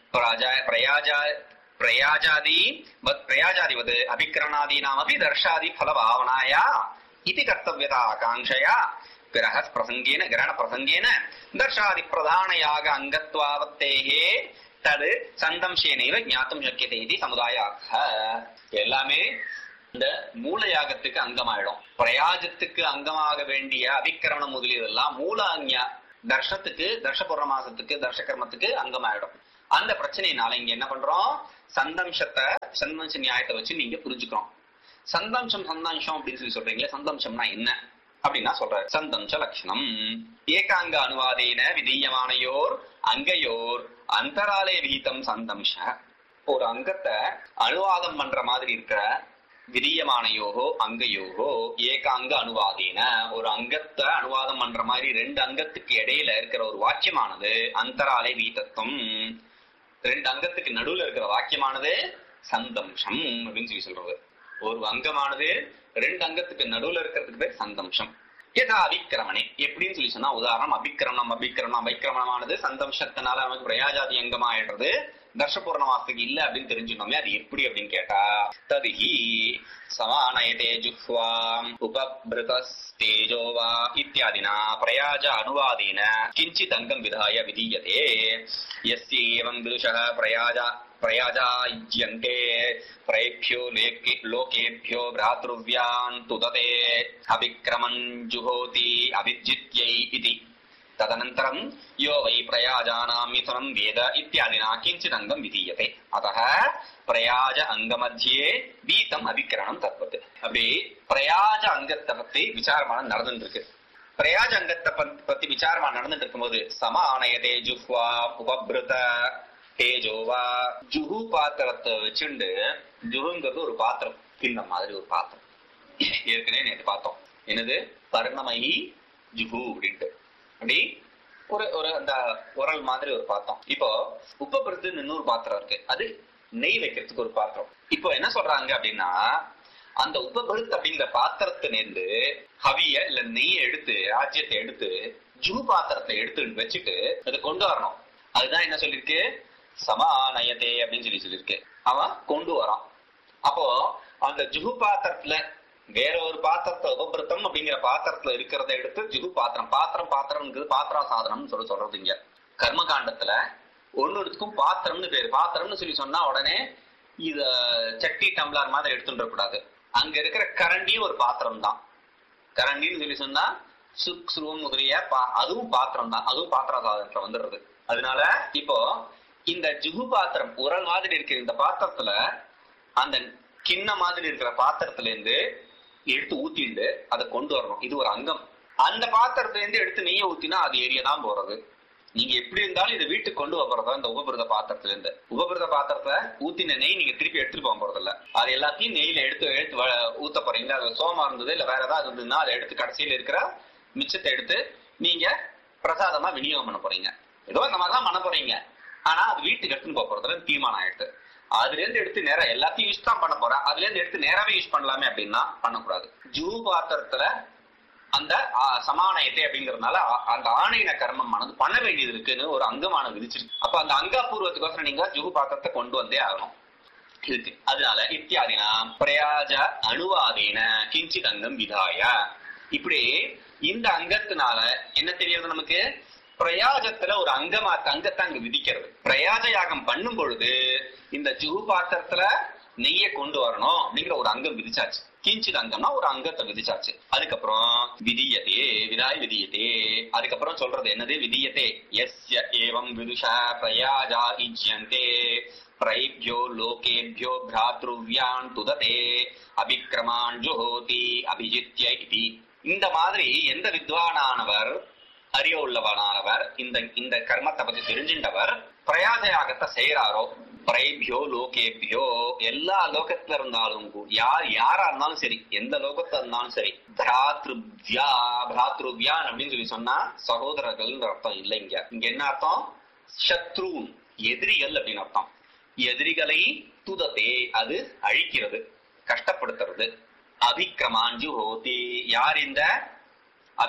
प्राजा प्रयाजा प्रयाजादि वत् प्रयाजादिवत् अभिकरणादीनामपि दर्शादि फलभावनाया इति कर्तव्यता आकाङ्क्षया ग्रह प्रसङ्गेन ग्रहणप्रसङ्गेन दर्शादि प्रधानयाग अङ्गत्वावत्तेः தது சந்தம்சேனைவ ஞாத்தம் சக்கியதை இது சமுதாயார்த்த எல்லாமே இந்த மூல யாகத்துக்கு அங்கமாயிடும் பிரயாஜத்துக்கு அங்கமாக வேண்டிய அபிக்கிரமணம் முதலியதெல்லாம் மூல அஞ்ஞா தர்ஷத்துக்கு தர்ஷ மாசத்துக்கு தர்ஷ கர்மத்துக்கு அங்கமாயிடும் அந்த பிரச்சனையினால இங்க என்ன பண்றோம் சந்தம்சத்தை சந்தம்ச நியாயத்தை வச்சு நீங்க புரிஞ்சுக்கிறோம் சந்தம்சம் சந்தாம்சம் அப்படின்னு சொல்லி சொல்றீங்களே சந்தம்சம்னா என்ன அப்படின்னா சொல்றாரு சந்தம்ச லட்சணம் ஏகாங்க அனுவாதேன விதீயமானையோர் அங்கையோர் அந்தராலே விகிதம் சந்தம்ச ஒரு அங்கத்தை அனுவாதம் பண்ற மாதிரி இருக்கிற விரியமானையோகோ அங்கையோகோ ஏகாங்க அனுவாதேன ஒரு அங்கத்தை அனுவாதம் பண்ற மாதிரி ரெண்டு அங்கத்துக்கு இடையில இருக்கிற ஒரு வாக்கியமானது அந்தராலே வீதத்துவம் ரெண்டு அங்கத்துக்கு நடுவுல இருக்கிற வாக்கியமானது சந்தம்சம் அப்படின்னு சொல்லி சொல்றது ஒரு அங்கமானது ரெண்டு அங்கத்துக்கு நடுவுல இருக்கிறதுக்கு பேர் சந்தம்சம் எதா அபிக்கிரமணே எப்படின்னு சொல்லி சொன்னா உதாரணம் அபிக்கிரமணம் அபிக்கிரமணம் அபிக்கிரமணமானது சந்தம்சத்தினால நமக்கு பிரயாஜாதி அங்கமாயிடுறது தர்ஷபூர்ணமாசத்துக்கு இல்ல அப்படின்னு தெரிஞ்சுக்கணுமே அது எப்படி அப்படின்னு கேட்டா ததிஹி சமானயதே ஜுஹ்வாம் உபபிருதஸ்தேஜோ வா இத்தியாதினா பிரயாஜ அனுவாதேன கிஞ்சித் அங்கம் விதாய விதீயதே यस्येवं विदुषः प्रयाजा प्रयाजायन्ते प्रयेभ्यो लेके लोकेभ्यो भ्रातृव्यान् तुदते अभिक्रमन् जुहोति अभिजित्यै इति तदनन्तरं यो वै प्रयाजानां मिथुनं वेद इत्यादिना किञ्चिदङ्गं विधीयते अतः பிரயாஜ அங்க மத்தியே வீதம் அபிக்கிரணம் தத்வத்து அப்படி பிரயாஜ அங்கத்தை பத்தி விசாரமான நடந்துட்டு இருக்கு பிரயாஜ அங்கத்தை பத்- பத்தி விசாரமா நடந்துட்டு இருக்கும்போது சம ஆணையதே ஜுஹ்வா உபபிருத தேஜோவா ஜுஹு பாத்திரத்தை வச்சுண்டு ஜுஹுங்கிறது ஒரு பாத்திரம் கிண்ண மாதிரி ஒரு பாத்திரம் ஏற்கனவே நேற்று பார்த்தோம் என்னது பர்ணமயி ஜுஹு அப்படின்ட்டு அப்படி ஒரு ஒரு அந்த உரல் மாதிரி ஒரு பாத்திரம் இப்போ உப்பபிருத்துன்னு இன்னொரு பாத்திரம் இருக்கு அது நெய் வைக்கிறதுக்கு ஒரு பாத்திரம் இப்போ என்ன சொல்றாங்க அப்படின்னா அந்த உபபருத் அப்படிங்கிற பாத்திரத்திலிருந்து ஹவிய இல்ல நெய்யை எடுத்து ராஜ்யத்தை எடுத்து ஜூ பாத்திரத்தை எடுத்து வச்சுட்டு அதை கொண்டு வரணும் அதுதான் என்ன சொல்லிருக்கு சமானயதே அப்படின்னு சொல்லி சொல்லியிருக்கு அவன் கொண்டு வரான் அப்போ அந்த ஜுகு பாத்திரத்துல வேற ஒரு பாத்திரத்தை உபபிருத்தம் அப்படிங்கிற பாத்திரத்துல இருக்கிறத எடுத்து ஜுகு பாத்திரம் பாத்திரம் பாத்திரம்ங்கிறது பாத்திரா சாதனம்னு சொல்லி சொல்றது இங்க கர்மகாண்டத்துல ஒன்னொருத்துக்கும் பாத்திரம்னு பேரு பாத்திரம்னு சொல்லி சொன்னா உடனே இத சட்டி டம்ளர் மாதிரி எடுத்துட்டு கூடாது அங்க இருக்கிற கரண்டியும் ஒரு பாத்திரம் தான் கரண்டின்னு சொல்லி சொன்னா சுக் சுருவம் முதலிய பா- அதுவும் பாத்திரம் தான் அதுவும் பாத்திர சாதனத்துல வந்துடுறது அதனால இப்போ இந்த ஜுகு பாத்திரம் உரல் மாதிரி இருக்கிற இந்த பாத்திரத்துல அந்த கிண்ண மாதிரி இருக்கிற பாத்திரத்துல இருந்து எடுத்து ஊத்திண்டு அதை கொண்டு வரணும் இது ஒரு அங்கம் அந்த பாத்திரத்துல இருந்து எடுத்து நெய்யை ஊத்தினா அது ஏரியா தான் போறது நீங்க எப்படி இருந்தாலும் இதை வீட்டுக்கு கொண்டு வரதா இந்த உபபிரத பாத்திரத்துல இருந்து உபபிரத பாத்திரத்தை ஊத்தின நெய் நீங்க திருப்பி எடுத்துட்டு போக போறது இல்ல அது எல்லாத்தையும் நெய்யில எடுத்து எடுத்து வ- ஊத்த போறீங்க அது சோமா இருந்தது இல்ல வேற ஏதாவது இருந்ததுன்னா அதை எடுத்து கடைசியில இருக்கிற மிச்சத்தை எடுத்து நீங்க பிரசாதமா விநியோகம் பண்ண போறீங்க ஏதோ இந்த மாதிரிதான் பண்ண போறீங்க ஆனா அது வீட்டுக்கு எடுத்துன்னு போக போறதுல தீர்மானம் ஆயிடுது அதுல இருந்து எடுத்து நேரா எல்லாத்தையும் யூஸ் தான் பண்ண போறேன் அதுல இருந்து எடுத்து நேராவே யூஸ் பண்ணலாமே அப்படின்னா பண்ணக்கூடாது ஜூ பாத்திரத்துல அந்த ஆ, சமானயத்தை அப்படிங்கறதுனால ஆ- அந்த ஆணையின கர்மமானது பண்ண வேண்டியது இருக்குன்னு ஒரு அங்கமான விதிச்சிருக்கு அப்ப அந்த அங்காபூர்வத்துக்கோசரம் நீங்க ஜுகு பாத்திரத்தை கொண்டு வந்தே ஆகணும் இருக்கு அதனால இத்தியாதினா பிரயாஜ அணுவாதீன கிஞ்சித் அங்கம் விதாய இப்படி இந்த அங்கத்தினால என்ன தெரியுது நமக்கு பிரயாஜத்துல ஒரு அங்கமா அங்கத்தை அங்க விதிக்கிறது பிரயாஜ யாகம் பண்ணும் பொழுது இந்த ஜுகு பாத்திரத்துல நெய்ய கொண்டு வரணும் அப்படிங்கிற ஒரு அங்கம் விதிச்சாச்சு கிஞ்சித் அங்கம்னா ஒரு அங்கத்தை விதிச்சாச்சு அதுக்கப்புறம் விதியதே விதாய் விதியதே அதுக்கப்புறம் சொல்றது என்னது விதியதே எஸ்ய ஏவம் விதுஷா பிரயாஜா இஜ்யந்தே பிரைபியோ லோகேபியோ பிராத்ருவ்யான் துததே அபிக்ரமான் ஜுஹோதி அபிஜித்ய இதி இந்த மாதிரி எந்த வித்வானானவர் அறிய உள்ளவனானவர் இந்த இந்த கர்மத்தை பத்தி தெரிஞ்சின்றவர் பிரயாச யாகத்தை செய்யறாரோ பிரைபியோ லோகேபியோ எல்லா லோகத்துல இருந்தாலும் கூ- யார் யாரா இருந்தாலும் சரி எந்த லோகத்துல இருந்தாலும் சரி பிராத்ருவ்யா பிராத்ருவ்யான் அப்படின்னு சொல்லி சொன்னா சகோதரர்கள் அர்த்தம் இல்லை இங்க இங்க என்ன அர்த்தம் சத்ருன் எதிரிகள் அப்படின்னு அர்த்தம் எதிரிகளை துதத்தே அது அழிக்கிறது கஷ்டப்படுத்துறது அபிக்கிரமாஞ்சு ஹோதி யார் இந்த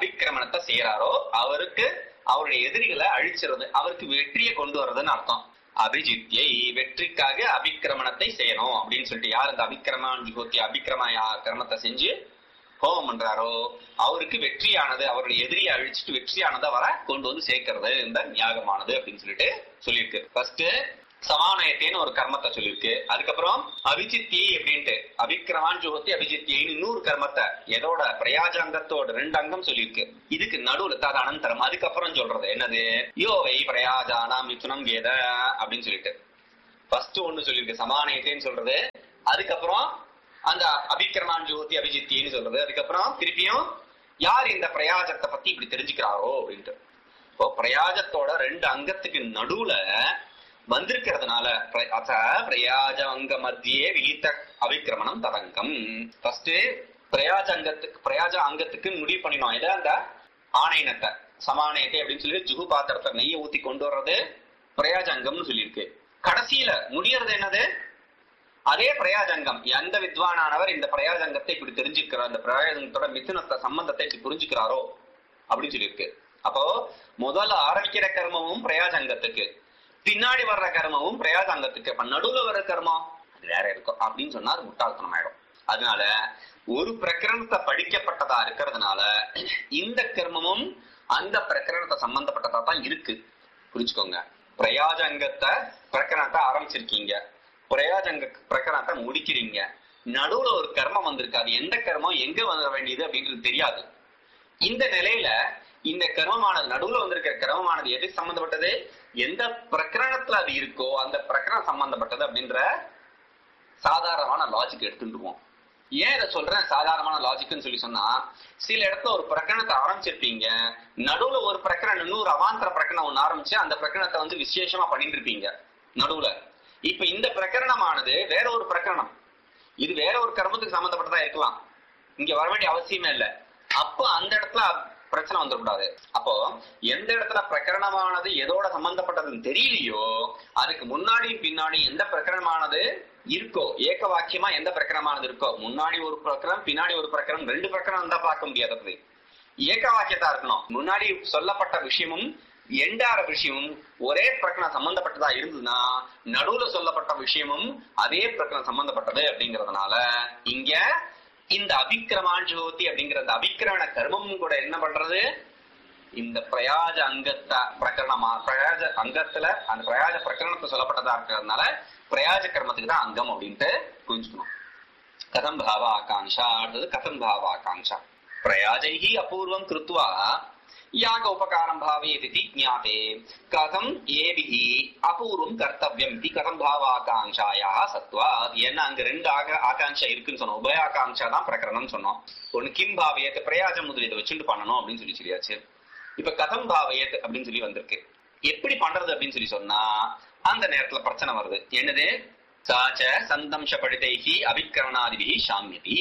அபிக்கிரமணத்தை செய்யறாரோ அவருக்கு அவருடைய எதிரிகளை அழிச்சிருது அவருக்கு வெற்றியை கொண்டு வர்றதுன்னு அர்த்தம் அபிஜித்யை வெற்றிக்காக அபிக்கிரமணத்தை செய்யணும் அப்படின்னு சொல்லிட்டு யார் இந்த அபிக்கிரமன் ஜுகோத்தி அபிக்கிரம யா- கர்மத்தை செஞ்சு ஹோமம் பண்றாரோ அவருக்கு வெற்றியானது அவருடைய எதிரியை அழிச்சிட்டு வெற்றியானதை வர கொண்டு வந்து சேர்க்கிறது இந்த ஞாகமானது அப்படின்னு சொல்லிட்டு சொல்லியிருக்கு ஃபர்ஸ்ட் சமானயத்தேன்னு ஒரு கர்மத்தை சொல்லியிருக்கு அதுக்கப்புறம் அபிஜித்தி அப்படின்ட்டு அபிக்கிரமான் ஜோதி அபிஜித்தின்னு இன்னொரு கர்மத்தை எதோட பிரயாஜாங்கத்தோட ரெண்டு அங்கம் சொல்லியிருக்கு இதுக்கு நடுவுல அது அனந்தரம் அதுக்கப்புறம் சொல்றது என்னது யோவை பிரயாஜானா மிதுனம் கேத அப்படின்னு சொல்லிட்டு ஃபர்ஸ்ட் ஒண்ணு சொல்லியிருக்கு சமானயத்தேன்னு சொல்றது அதுக்கப்புறம் அந்த அபிக்கிரமான் ஜோதி அபிஜித்தின்னு சொல்றது அதுக்கப்புறம் திருப்பியும் யார் இந்த பிரயாஜத்தை பத்தி இப்படி தெரிஞ்சுக்கிறாரோ அப்படின்ட்டு இப்போ பிரயாஜத்தோட ரெண்டு அங்கத்துக்கு நடுவுல வந்திருக்கிறதுனால பிர- அத பிரயாஜ அங்க மத்தியே விகித்த அபிக்கிரமணம் ததங்கம் ஃபர்ஸ்ட் பிரயாஜ அங்கத்துக்கு பிரயாஜ அங்கத்துக்கு முடிவு பண்ணினோம் இதை அந்த ஆணையனத்தை சமானயத்தை அப்படின்னு சொல்லி ஜுகு பாத்திரத்தை நெய்யை ஊத்தி கொண்டு வர்றது பிரயாஜ அங்கம்னு சொல்லியிருக்கு கடைசியில முடியறது என்னது அதே பிரயாஜங்கம் எந்த வித்வானானவர் இந்த பிரயாஜங்கத்தை இப்படி தெரிஞ்சுக்கிறார் இந்த பிரயாஜங்கத்தோட மிதுனத்தை சம்பந்தத்தை இப்படி புரிஞ்சுக்கிறாரோ அப்படின்னு சொல்லியிருக்கு அப்போ முதல்ல ஆரம்பிக்கிற கர்மமும் பிரயாஜங்கத்துக்கு பின்னாடி வர்ற கர்மமும் பிரயாஜங்கத்துக்கு அப்ப நடுவுல வர்ற கர்மம் அது வேற இருக்கும் அப்படின்னு சொன்னா அது முட்டாள்தனம் ஆயிடும் அதனால ஒரு பிரகரணத்தை படிக்கப்பட்டதா இருக்கிறதுனால இந்த கர்மமும் அந்த பிரகரணத்தை சம்பந்தப்பட்டதா தான் இருக்கு புரிச்சுக்கோங்க பிரயாஜங்கத்தை பிரகரணத்தை ஆரம்பிச்சிருக்கீங்க பிரயாஜங்க பிரகரணத்தை முடிக்கிறீங்க நடுவுல ஒரு கர்மம் வந்திருக்கு அது எந்த கர்மம் எங்க வர வேண்டியது அப்படின்றது தெரியாது இந்த நிலையில இந்த கர்மமானது நடுவுல வந்திருக்கிற கர்மமானது எது சம்பந்தப்பட்டது எந்த பிரகரணத்துல அது இருக்கோ அந்த பிரகரணம் சம்பந்தப்பட்டது அப்படின்ற சாதாரணமான லாஜிக் எடுத்துட்டுருவோம் ஏன் இதை சொல்றேன் சாதாரணமான லாஜிக்னு சொல்லி சொன்னா சில இடத்துல ஒரு பிரகரணத்தை ஆரம்பிச்சிருப்பீங்க நடுவுல ஒரு பிரகரணம் இன்னொரு அவாந்தர பிரகரணம் ஒண்ணு ஆரம்பிச்சு அந்த பிரகரணத்தை வந்து விசேஷமா பண்ணிட்டு இருப்பீங்க நடுவுல இப்ப இந்த பிரகரணமானது வேற ஒரு பிரகரணம் இது வேற ஒரு கர்மத்துக்கு சம்பந்தப்பட்டதா இருக்கலாம் இங்க வர வேண்டிய அவசியமே இல்ல அப்போ அந்த இடத்துல பிரச்சனை வந்துடக்கூடாது அப்போ எந்த இடத்துல பிரகரணமானது எதோட சம்பந்தப்பட்டதுன்னு தெரியலையோ அதுக்கு முன்னாடியும் பின்னாடி எந்த பிரகரணமானது இருக்கோ ஏக வாக்கியமா எந்த பிரகரணமானது இருக்கோ முன்னாடி ஒரு பிரகரணம் பின்னாடி ஒரு பிரகரணம் ரெண்டு பிரகரணம் தான் பார்க்க முடியாது அப்படி ஏக வாக்கியத்தா இருக்கணும் முன்னாடி சொல்லப்பட்ட விஷயமும் எண்டார விஷயமும் ஒரே பிரகரணம் சம்பந்தப்பட்டதா இருந்ததுன்னா நடுவுல சொல்லப்பட்ட விஷயமும் அதே பிரகரணம் சம்பந்தப்பட்டது அப்படிங்கறதுனால இங்க இந்த அபிக்கிரமாஞ்சோதி அப்படிங்கிற அந்த அபிக்கிரமண கர்மமும் கூட என்ன பண்றது இந்த பிரயாஜ அங்கத்த பிரகரணமா பிரயாஜ அங்கத்துல அந்த பிரயாஜ பிரகரணத்தை சொல்லப்பட்டதா இருக்கிறதுனால பிரயாஜ கர்மத்துக்கு தான் அங்கம் அப்படின்ட்டு புரிஞ்சுக்கணும் கதம் பாவ ஆகாங்ஷா அடுத்தது கதம் பாவ ஆகாங்ஷா பிரயாஜைஹி அபூர்வம் கிருத்வா யாக உபகாரம் பாவயதி ஜாதே கதம் ஏபிஹி அபூர்வம் கர்த்தவியம் இது கதம் பாவ ஆகாங்ஷாயா சத்வா ஏன்னா அங்க ரெண்டு ஆக ஆகாங்ஷா இருக்குன்னு சொன்னோம் உபய ஆகாங்ஷா தான் பிரகரணம் சொன்னோம் ஒன்னு கிம் பாவயத் பிரயாஜ முதலீதை வச்சுட்டு பண்ணணும் அப்படின்னு சொல்லி சொல்லியாச்சு இப்ப கதம் பாவயத் அப்படின்னு சொல்லி வந்திருக்கு எப்படி பண்றது அப்படின்னு சொல்லி சொன்னா அந்த நேரத்துல பிரச்சனை வருது என்னது சாச்ச சந்தம்ச படிதைகி அபிக்கரணாதிபிகி சாமியதி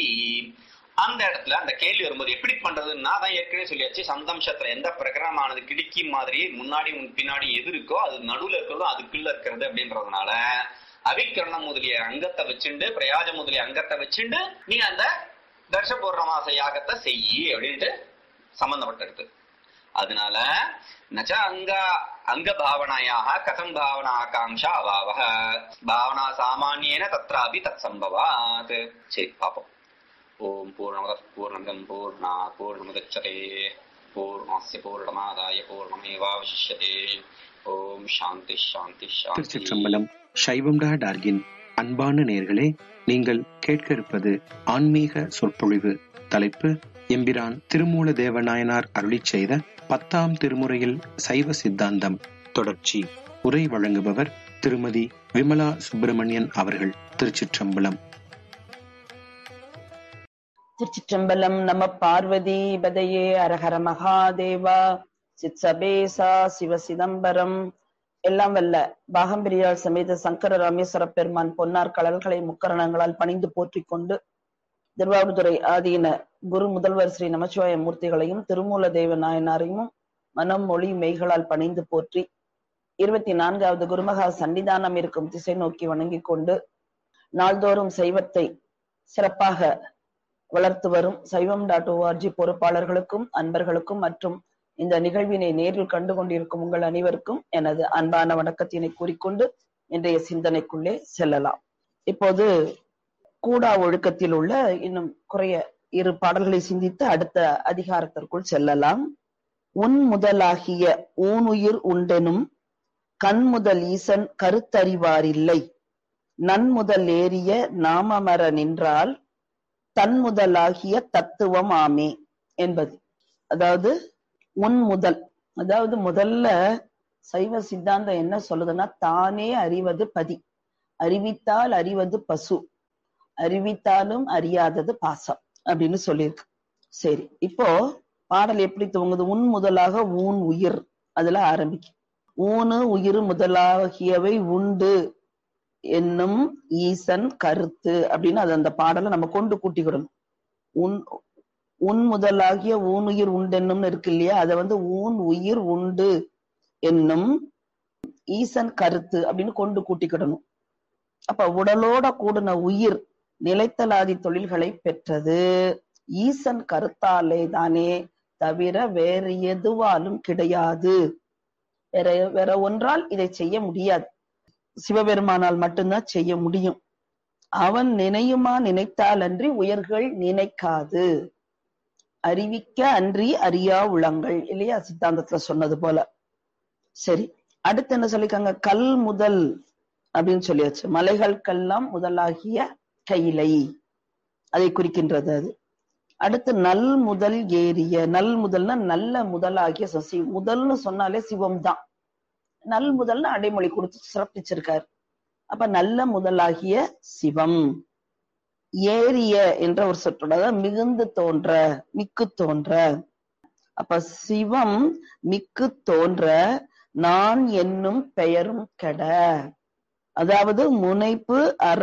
அந்த இடத்துல அந்த கேள்வி வரும்போது எப்படி பண்றதுன்னா தான் ஏற்கனவே சொல்லியாச்சு சந்தம்சத்துல எந்த பிரகரணமானது கிடுக்கி மாதிரி முன்னாடி முன் பின்னாடி எது இருக்கோ அது நடுவுல இருக்கிறதோ அதுக்குள்ள இருக்கிறது அப்படின்றதுனால அபிக்கரணம் முதலிய அங்கத்தை வச்சுண்டு பிரயாஜ முதலிய அங்கத்தை வச்சுண்டு நீ அந்த தர்ஷ பூர்ணமாச யாகத்தை செய்யி அப்படின்ட்டு சம்பந்தப்பட்டிருக்கு அதனால நச்ச அங்க அங்க பாவனாயாக கதம் பாவனா ஆகாங்ஷா அபாவக பாவனா சாமானியன தத்ராபி தத் சம்பவாத் சரி பாப்போம் ஓம் பூர்ணமத பூர்ணமிதம் பூர்ணா பூர்ணமுதச்சதே பூர்ணஸ்ய பூர்ணமாதாய பூர்ணமேவாவசிஷ்யதே ஓம் சாந்தி சாந்தி சாந்தி திருச்சிற்றம்பலம் சைவம் டா டார்கின் அன்பான நேர்களே நீங்கள் கேட்க இருப்பது ஆன்மீக சொற்பொழிவு தலைப்பு எம்பிரான் திருமூல தேவநாயனார் அருளிச் செய்த பத்தாம் திருமுறையில் சைவ சித்தாந்தம் தொடர்ச்சி உரை வழங்குபவர் திருமதி விமலா சுப்பிரமணியன் அவர்கள் திருச்சிற்றம்பலம் திருச்சிற்றம்பலம் நம பார்வதி பதையே அரஹர மகாதேவா சித்சபேசா சிவ சிதம்பரம் எல்லாம் வல்ல பாகம்பிரியால் சமேத சங்கர ராமேஸ்வர பெருமான் பொன்னார் கடல்களை முக்கரணங்களால் பணிந்து போற்றிக் கொண்டு திருவாவூதுறை ஆதீன குரு முதல்வர் ஸ்ரீ நமச்சிவாய மூர்த்திகளையும் திருமூல தேவ நாயனாரையும் மனம் மொழி மெய்களால் பணிந்து போற்றி இருபத்தி நான்காவது குருமகா சன்னிதானம் இருக்கும் திசை நோக்கி வணங்கிக் கொண்டு நாள்தோறும் சைவத்தை சிறப்பாக வளர்த்து வரும் சைவம் டாட் ஓஆர்ஜி பொறுப்பாளர்களுக்கும் அன்பர்களுக்கும் மற்றும் இந்த நிகழ்வினை நேரில் கண்டு கொண்டிருக்கும் உங்கள் அனைவருக்கும் எனது அன்பான வணக்கத்தினை கூறிக்கொண்டு இன்றைய சிந்தனைக்குள்ளே செல்லலாம் இப்போது கூடா ஒழுக்கத்தில் உள்ள இன்னும் குறைய இரு பாடல்களை சிந்தித்து அடுத்த அதிகாரத்திற்குள் செல்லலாம் உன் முதலாகிய ஊனுயிர் உண்டெனும் கண்முதல் ஈசன் கருத்தறிவாரில்லை நன்முதல் ஏறிய நாமமர நின்றால் தன்முதலாகிய தத்துவம் ஆமே என்பது அதாவது உன் முதல் அதாவது முதல்ல சைவ சித்தாந்தம் என்ன சொல்லுதுன்னா தானே அறிவது பதி அறிவித்தால் அறிவது பசு அறிவித்தாலும் அறியாதது பாசம் அப்படின்னு சொல்லியிருக்கு சரி இப்போ பாடல் எப்படி துவங்குது உன் முதலாக ஊன் உயிர் அதுல ஆரம்பிக்கும் ஊனு உயிர் முதலாகியவை உண்டு என்னும் ஈசன் கருத்து அப்படின்னு அது அந்த பாடலை நம்ம கொண்டு கூட்டிக்கிடணும் உன் உன் முதலாகிய ஊனுயிர் உண்டென்னும் இருக்கு இல்லையா அதை வந்து ஊன் உயிர் உண்டு என்னும் ஈசன் கருத்து அப்படின்னு கொண்டு கூட்டிக்கிடணும் அப்ப உடலோட கூடின உயிர் நிலைத்தலாதி தொழில்களை பெற்றது ஈசன் கருத்தாலே தானே தவிர வேறு எதுவாலும் கிடையாது வேற வேற ஒன்றால் இதை செய்ய முடியாது சிவபெருமானால் மட்டும்தான் செய்ய முடியும் அவன் நினையுமா நினைத்தால் அன்றி உயர்கள் நினைக்காது அறிவிக்க அன்றி அறியா உளங்கள் இல்லையா சித்தாந்தத்துல சொன்னது போல சரி அடுத்து என்ன சொல்லிருக்காங்க கல் முதல் அப்படின்னு சொல்லியாச்சு மலைகளுக்கெல்லாம் முதலாகிய கையிலை அதை குறிக்கின்றது அது அடுத்து நல் முதல் ஏறிய நல் முதல்னா நல்ல முதலாகிய சசி முதல்னு சொன்னாலே சிவம் தான் நல் முதல்னு அடைமொழி கொடுத்து சிறப்பிச்சிருக்காரு அப்ப நல்ல முதலாகிய சிவம் ஏறிய என்ற ஒரு சொற்றொடர் அதாவது மிகுந்து தோன்ற மிக்கு தோன்ற அப்ப சிவம் மிக்கு தோன்ற நான் என்னும் பெயரும் கெட அதாவது முனைப்பு அற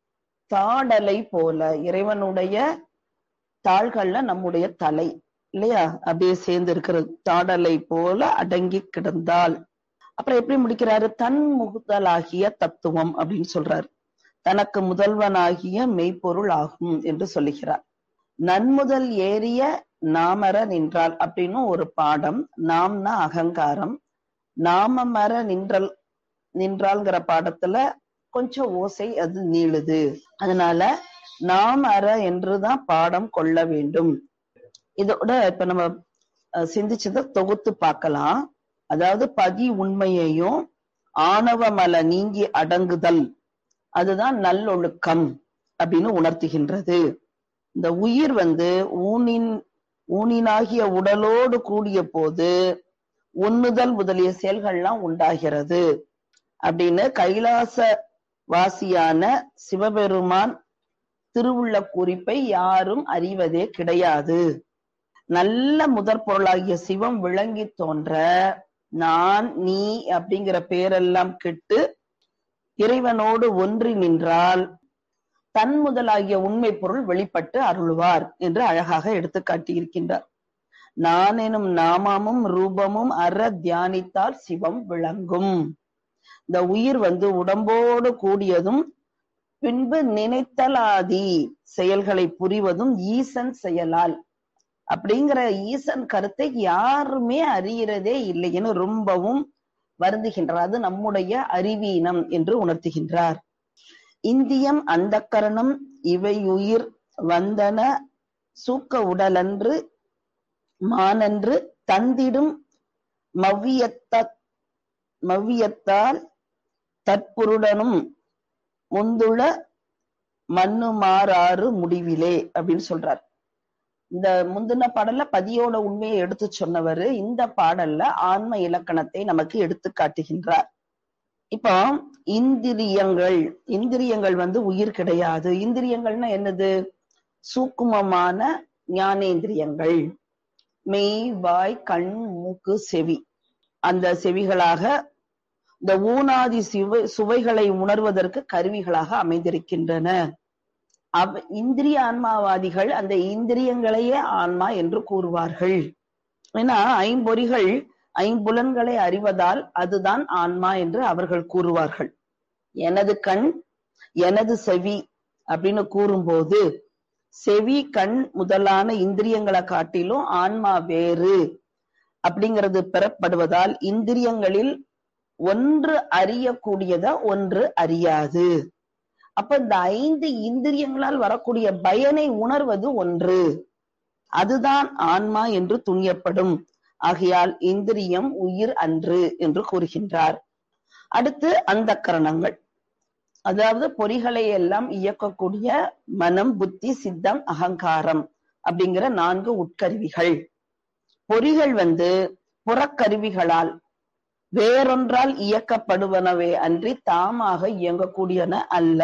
தாடலை போல இறைவனுடைய தாள்கள்ல நம்முடைய தலை இல்லையா அப்படியே சேர்ந்து இருக்கிறது தாடலை போல அடங்கி கிடந்தால் அப்புறம் எப்படி முடிக்கிறாரு தன் முகுதலாகிய தத்துவம் அப்படின்னு சொல்றாரு தனக்கு முதல்வனாகிய மெய்ப்பொருள் ஆகும் என்று சொல்லுகிறார் நன்முதல் ஏறிய நாமர நின்றால் அப்படின்னு ஒரு பாடம் நாம்னா அகங்காரம் நாமமர நின்றல் நின்றால்ங்கிற பாடத்துல கொஞ்சம் ஓசை அது நீளுது அதனால நாம் அற என்றுதான் பாடம் கொள்ள வேண்டும் இதோட இப்ப நம்ம சிந்திச்சதை தொகுத்து பார்க்கலாம் அதாவது பதி உண்மையையும் ஆணவமல நீங்கி அடங்குதல் அதுதான் நல்லொழுக்கம் அப்படின்னு உணர்த்துகின்றது இந்த உயிர் வந்து ஊனின் ஊனினாகிய உடலோடு கூடிய போது உண்ணுதல் முதலிய செயல்கள்லாம் உண்டாகிறது அப்படின்னு கைலாச வாசியான சிவபெருமான் திருவுள்ள குறிப்பை யாரும் அறிவதே கிடையாது நல்ல முதற் பொருளாகிய சிவம் விளங்கி தோன்ற நான் நீ அப்படிங்கிற பேரெல்லாம் கெட்டு இறைவனோடு ஒன்றி நின்றால் தன் முதலாகிய உண்மை பொருள் வெளிப்பட்டு அருள்வார் என்று அழகாக எடுத்து காட்டியிருக்கின்றார் நான் எனும் நாமமும் ரூபமும் அற தியானித்தால் சிவம் விளங்கும் இந்த உயிர் வந்து உடம்போடு கூடியதும் பின்பு நினைத்தலாதி செயல்களை புரிவதும் ஈசன் செயலால் அப்படிங்கிற ஈசன் கருத்தை யாருமே அறிகிறதே இல்லைன்னு ரொம்பவும் வருந்துகின்றார் அது நம்முடைய அறிவீனம் என்று உணர்த்துகின்றார் இந்தியம் அந்த கரணம் இவை உயிர் வந்தன சூக்க உடலன்று மானன்று தந்திடும் மவ்வியத்த மவ்வியத்தால் தற்புருடனும் முந்துள மண்ணுமாறாறு முடிவிலே அப்படின்னு சொல்றார் இந்த முந்தின பாடல்ல பதியோட உண்மையை எடுத்து சொன்னவர் இந்த பாடல்ல ஆன்ம இலக்கணத்தை நமக்கு எடுத்து காட்டுகின்றார் இப்போ இந்திரியங்கள் இந்திரியங்கள் வந்து உயிர் கிடையாது இந்திரியங்கள்னா என்னது சூக்குமமான ஞானேந்திரியங்கள் மெய் வாய் கண் மூக்கு செவி அந்த செவிகளாக இந்த ஊனாதி சுவை சுவைகளை உணர்வதற்கு கருவிகளாக அமைந்திருக்கின்றன அவ் இந்திரிய ஆன்மாவாதிகள் அந்த இந்திரியங்களையே ஆன்மா என்று கூறுவார்கள் ஏன்னா ஐம்பொறிகள் ஐம்புலன்களை அறிவதால் அதுதான் ஆன்மா என்று அவர்கள் கூறுவார்கள் எனது கண் எனது செவி அப்படின்னு கூறும்போது செவி கண் முதலான இந்திரியங்களை காட்டிலும் ஆன்மா வேறு அப்படிங்கிறது பெறப்படுவதால் இந்திரியங்களில் ஒன்று அறியக்கூடியத ஒன்று அறியாது அப்ப இந்த ஐந்து இந்திரியங்களால் வரக்கூடிய பயனை உணர்வது ஒன்று அதுதான் ஆன்மா என்று துணியப்படும் ஆகையால் இந்திரியம் உயிர் அன்று என்று கூறுகின்றார் அடுத்து அந்த கரணங்கள் அதாவது பொறிகளை எல்லாம் இயக்கக்கூடிய மனம் புத்தி சித்தம் அகங்காரம் அப்படிங்கிற நான்கு உட்கருவிகள் பொறிகள் வந்து புறக்கருவிகளால் வேறொன்றால் இயக்கப்படுவனவே அன்றி தாமாக இயங்கக்கூடியன அல்ல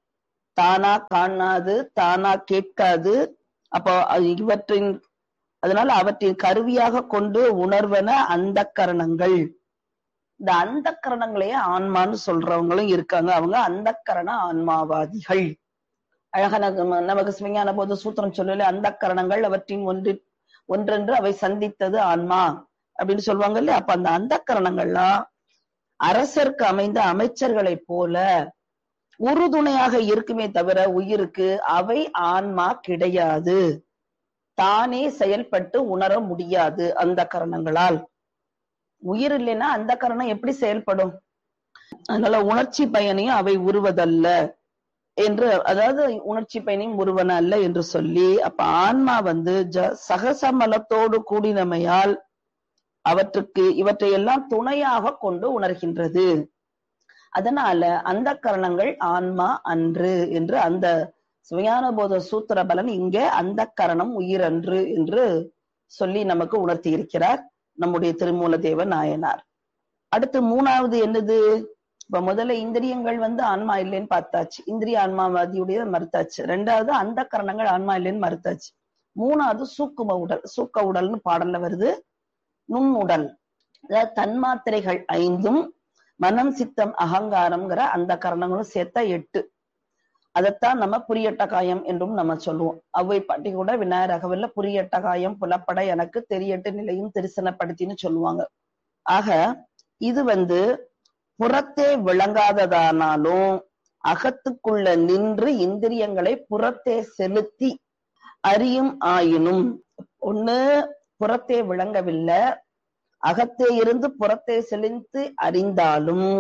தானா காணாது தானா கேட்காது அப்போ அது இவற்றின் அதனால அவற்றின் கருவியாக கொண்டு உணர்வன அந்த கரணங்கள் இந்த அந்த கரணங்களையே ஆன்மான்னு சொல்றவங்களும் இருக்காங்க அவங்க அந்த கரண ஆன்மாவாதிகள் அழகா நம்ம- நமக்கு சிவஞான போது சூத்திரம் சொல்லல அந்த கரணங்கள் அவற்றின் ஒன்று ஒன்றென்று அவை சந்தித்தது ஆன்மா அப்படின்னு சொல்லுவாங்க இல்லையா அப்ப அந்த அந்த கரணங்கள்லாம் அரசருக்கு அமைந்த அமைச்சர்களைப் போல உறுதுணையாக இருக்குமே தவிர உயிருக்கு அவை ஆன்மா கிடையாது தானே செயல்பட்டு உணர முடியாது அந்த கரணங்களால் உயிர் இல்லைன்னா அந்த கரணம் எப்படி செயல்படும் அதனால உணர்ச்சி பயனையும் அவை உருவதல்ல என்று அதாவது உணர்ச்சி பயனையும் உருவன அல்ல என்று சொல்லி அப்ப ஆன்மா வந்து ஜ சகசமலத்தோடு கூடினமையால் அவற்றுக்கு இவற்றை எல்லாம் துணையாக கொண்டு உணர்கின்றது அதனால அந்த கரணங்கள் ஆன்மா அன்று என்று அந்த சுயான போத சூத்திர பலன் இங்கே அந்த கரணம் உயிரன்று என்று சொல்லி நமக்கு உணர்த்தி இருக்கிறார் நம்முடைய திருமூல தேவ நாயனார் அடுத்து மூணாவது என்னது இப்ப முதல்ல இந்திரியங்கள் வந்து ஆன்மா இல்லைன்னு பார்த்தாச்சு இந்திரிய ஆன்மாவாதியுடைய மறுத்தாச்சு ரெண்டாவது அந்த கரணங்கள் ஆன்மா இல்லைன்னு மறுத்தாச்சு மூணாவது சூக்கும உடல் சூக்க உடல்னு பாடல்ல வருது நுண்ணுடல் அதாவது தன்மாத்திரைகள் ஐந்தும் மனம் சித்தம் அகங்காரம்ங்கிற அந்த கரணங்களும் சேர்த்தா எட்டு அதைத்தான் நம்ம புரியட்ட காயம் என்றும் நம்ம சொல்லுவோம் அவ்வை பாட்டி கூட விநாயகர் அகவல்ல புரியட்ட காயம் புலப்பட எனக்கு தெரியட்டு நிலையும் திருசனப்படுத்தின்னு சொல்லுவாங்க ஆக இது வந்து புறத்தே விளங்காததானாலும் அகத்துக்குள்ள நின்று இந்திரியங்களை புறத்தே செலுத்தி அறியும் ஆயினும் ஒண்ணு புறத்தே விளங்கவில்லை அகத்தே இருந்து புறத்தே செலுத்தி அறிந்தாலும்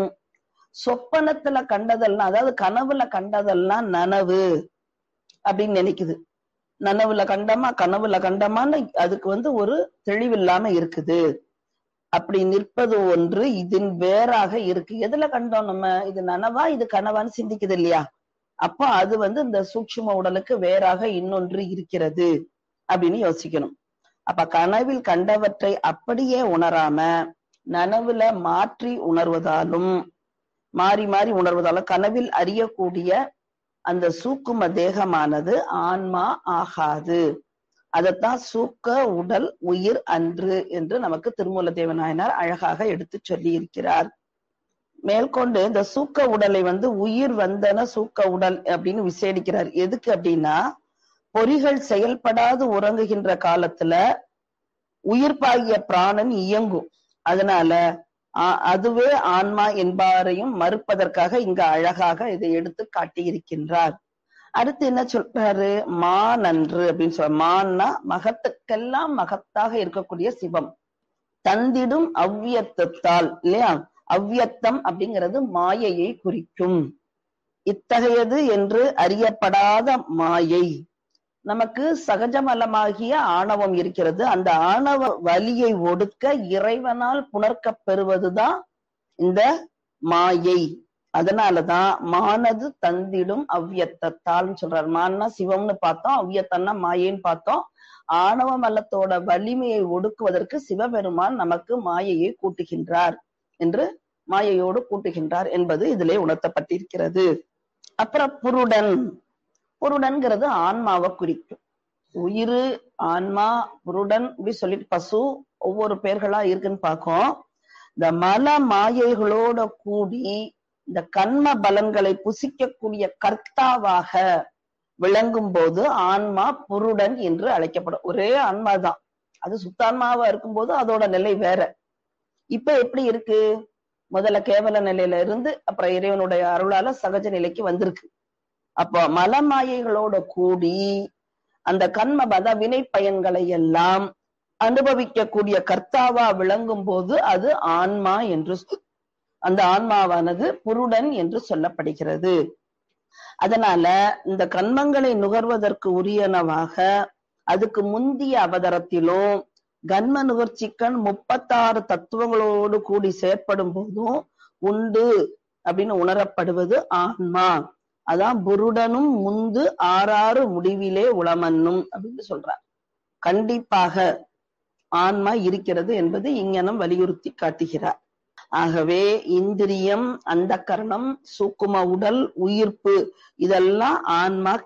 சொப்பனத்துல கண்டதெல்லாம் அதாவது கனவுல கண்டதெல்லாம் நனவு அப்படின்னு நினைக்குது நனவுல கண்டமா கனவுல கண்டமான்னு அதுக்கு வந்து ஒரு தெளிவில்லாம இருக்குது அப்படி நிற்பது ஒன்று இதன் வேறாக இருக்கு எதுல கண்டோம் நம்ம இது நனவா இது கனவான்னு சிந்திக்குது இல்லையா அப்ப அது வந்து இந்த சூட்சும உடலுக்கு வேறாக இன்னொன்று இருக்கிறது அப்படின்னு யோசிக்கணும் அப்ப கனவில் கண்டவற்றை அப்படியே உணராம நனவுல மாற்றி உணர்வதாலும் மாறி மாறி உணர்வதாலும் கனவில் அறியக்கூடிய அந்த சூக்கும தேகமானது ஆன்மா ஆகாது அதத்தான் சூக்க உடல் உயிர் அன்று என்று நமக்கு திருமூல தேவநாயனார் அழகாக எடுத்து சொல்லி இருக்கிறார் மேற்கொண்டு இந்த சூக்க உடலை வந்து உயிர் வந்தன சூக்க உடல் அப்படின்னு விசேடிக்கிறார் எதுக்கு அப்படின்னா பொறிகள் செயல்படாது உறங்குகின்ற காலத்துல உயிர்ப்பாகிய பிராணன் இயங்கும் அதனால ஆ- அதுவே ஆன்மா என்பாரையும் மறுப்பதற்காக இங்க அழகாக இதை எடுத்து காட்டியிருக்கின்றார் அடுத்து என்ன சொல்றாரு மானன்று அப்படின்னு சொல்ற மான்னா மகத்துக்கெல்லாம் மகத்தாக இருக்கக்கூடிய சிவம் தந்திடும் அவ்வியத்தத்தால் இல்லையா அவ்வியத்தம் அப்படிங்கிறது மாயையை குறிக்கும் இத்தகையது என்று அறியப்படாத மாயை நமக்கு சகஜமலமாகிய ஆணவம் இருக்கிறது அந்த ஆணவ வலியை ஒடுக்க இறைவனால் புணர்க்கப் பெறுவதுதான் இந்த மாயை அதனாலதான் மானது தந்திடும் அவ்வியத்தத்தால் சொல்றார் மான்னா சிவம்னு பார்த்தோம் அவ்வியத்தன்னா மாயைன்னு பார்த்தோம் ஆணவ மலத்தோட வலிமையை ஒடுக்குவதற்கு சிவபெருமான் நமக்கு மாயையை கூட்டுகின்றார் என்று மாயையோடு கூட்டுகின்றார் என்பது இதிலே உணர்த்தப்பட்டிருக்கிறது அப்புறம் புருடன் புருடன்கிறது ஆன்மாவை குறிக்கும் உயிர் ஆன்மா புருடன் இப்படி சொல்லிட்டு பசு ஒவ்வொரு பெயர்களா இருக்குன்னு பார்க்கும் இந்த மல மாயைகளோட கூடி இந்த கண்ம பலன்களை புசிக்கக்கூடிய கர்த்தாவாக விளங்கும் போது ஆன்மா புருடன் என்று அழைக்கப்படும் ஒரே ஆன்மா தான் அது சுத்தான்மாவா இருக்கும்போது அதோட நிலை வேற இப்ப எப்படி இருக்கு முதல்ல கேவல நிலையில இருந்து அப்புறம் இறைவனுடைய அருளால சகஜ நிலைக்கு வந்திருக்கு அப்போ மலமாயைகளோட கூடி அந்த கண்ம பத வினை பயன்களை எல்லாம் அனுபவிக்கக்கூடிய கர்த்தாவா விளங்கும் போது அது ஆன்மா என்று சொ- அந்த ஆன்மாவானது புருடன் என்று சொல்லப்படுகிறது அதனால இந்த கண்மங்களை நுகர்வதற்கு உரியனவாக அதுக்கு முந்திய அவதரத்திலும் கன்ம நுகர்ச்சிக்கண் முப்பத்தாறு தத்துவங்களோடு கூடி செயற்படும் போதும் உண்டு அப்படின்னு உணரப்படுவது ஆன்மா அதான் புருடனும் முந்து ஆறாறு முடிவிலே உளமன்னும் அப்படின்னு சொல்றார் கண்டிப்பாக ஆன்மா இருக்கிறது என்பது இங்கனம் வலியுறுத்தி காட்டுகிறார் ஆகவே இந்திரியம் அந்த கரணம் சூக்கும உடல் உயிர்ப்பு இதெல்லாம் ஆன்மா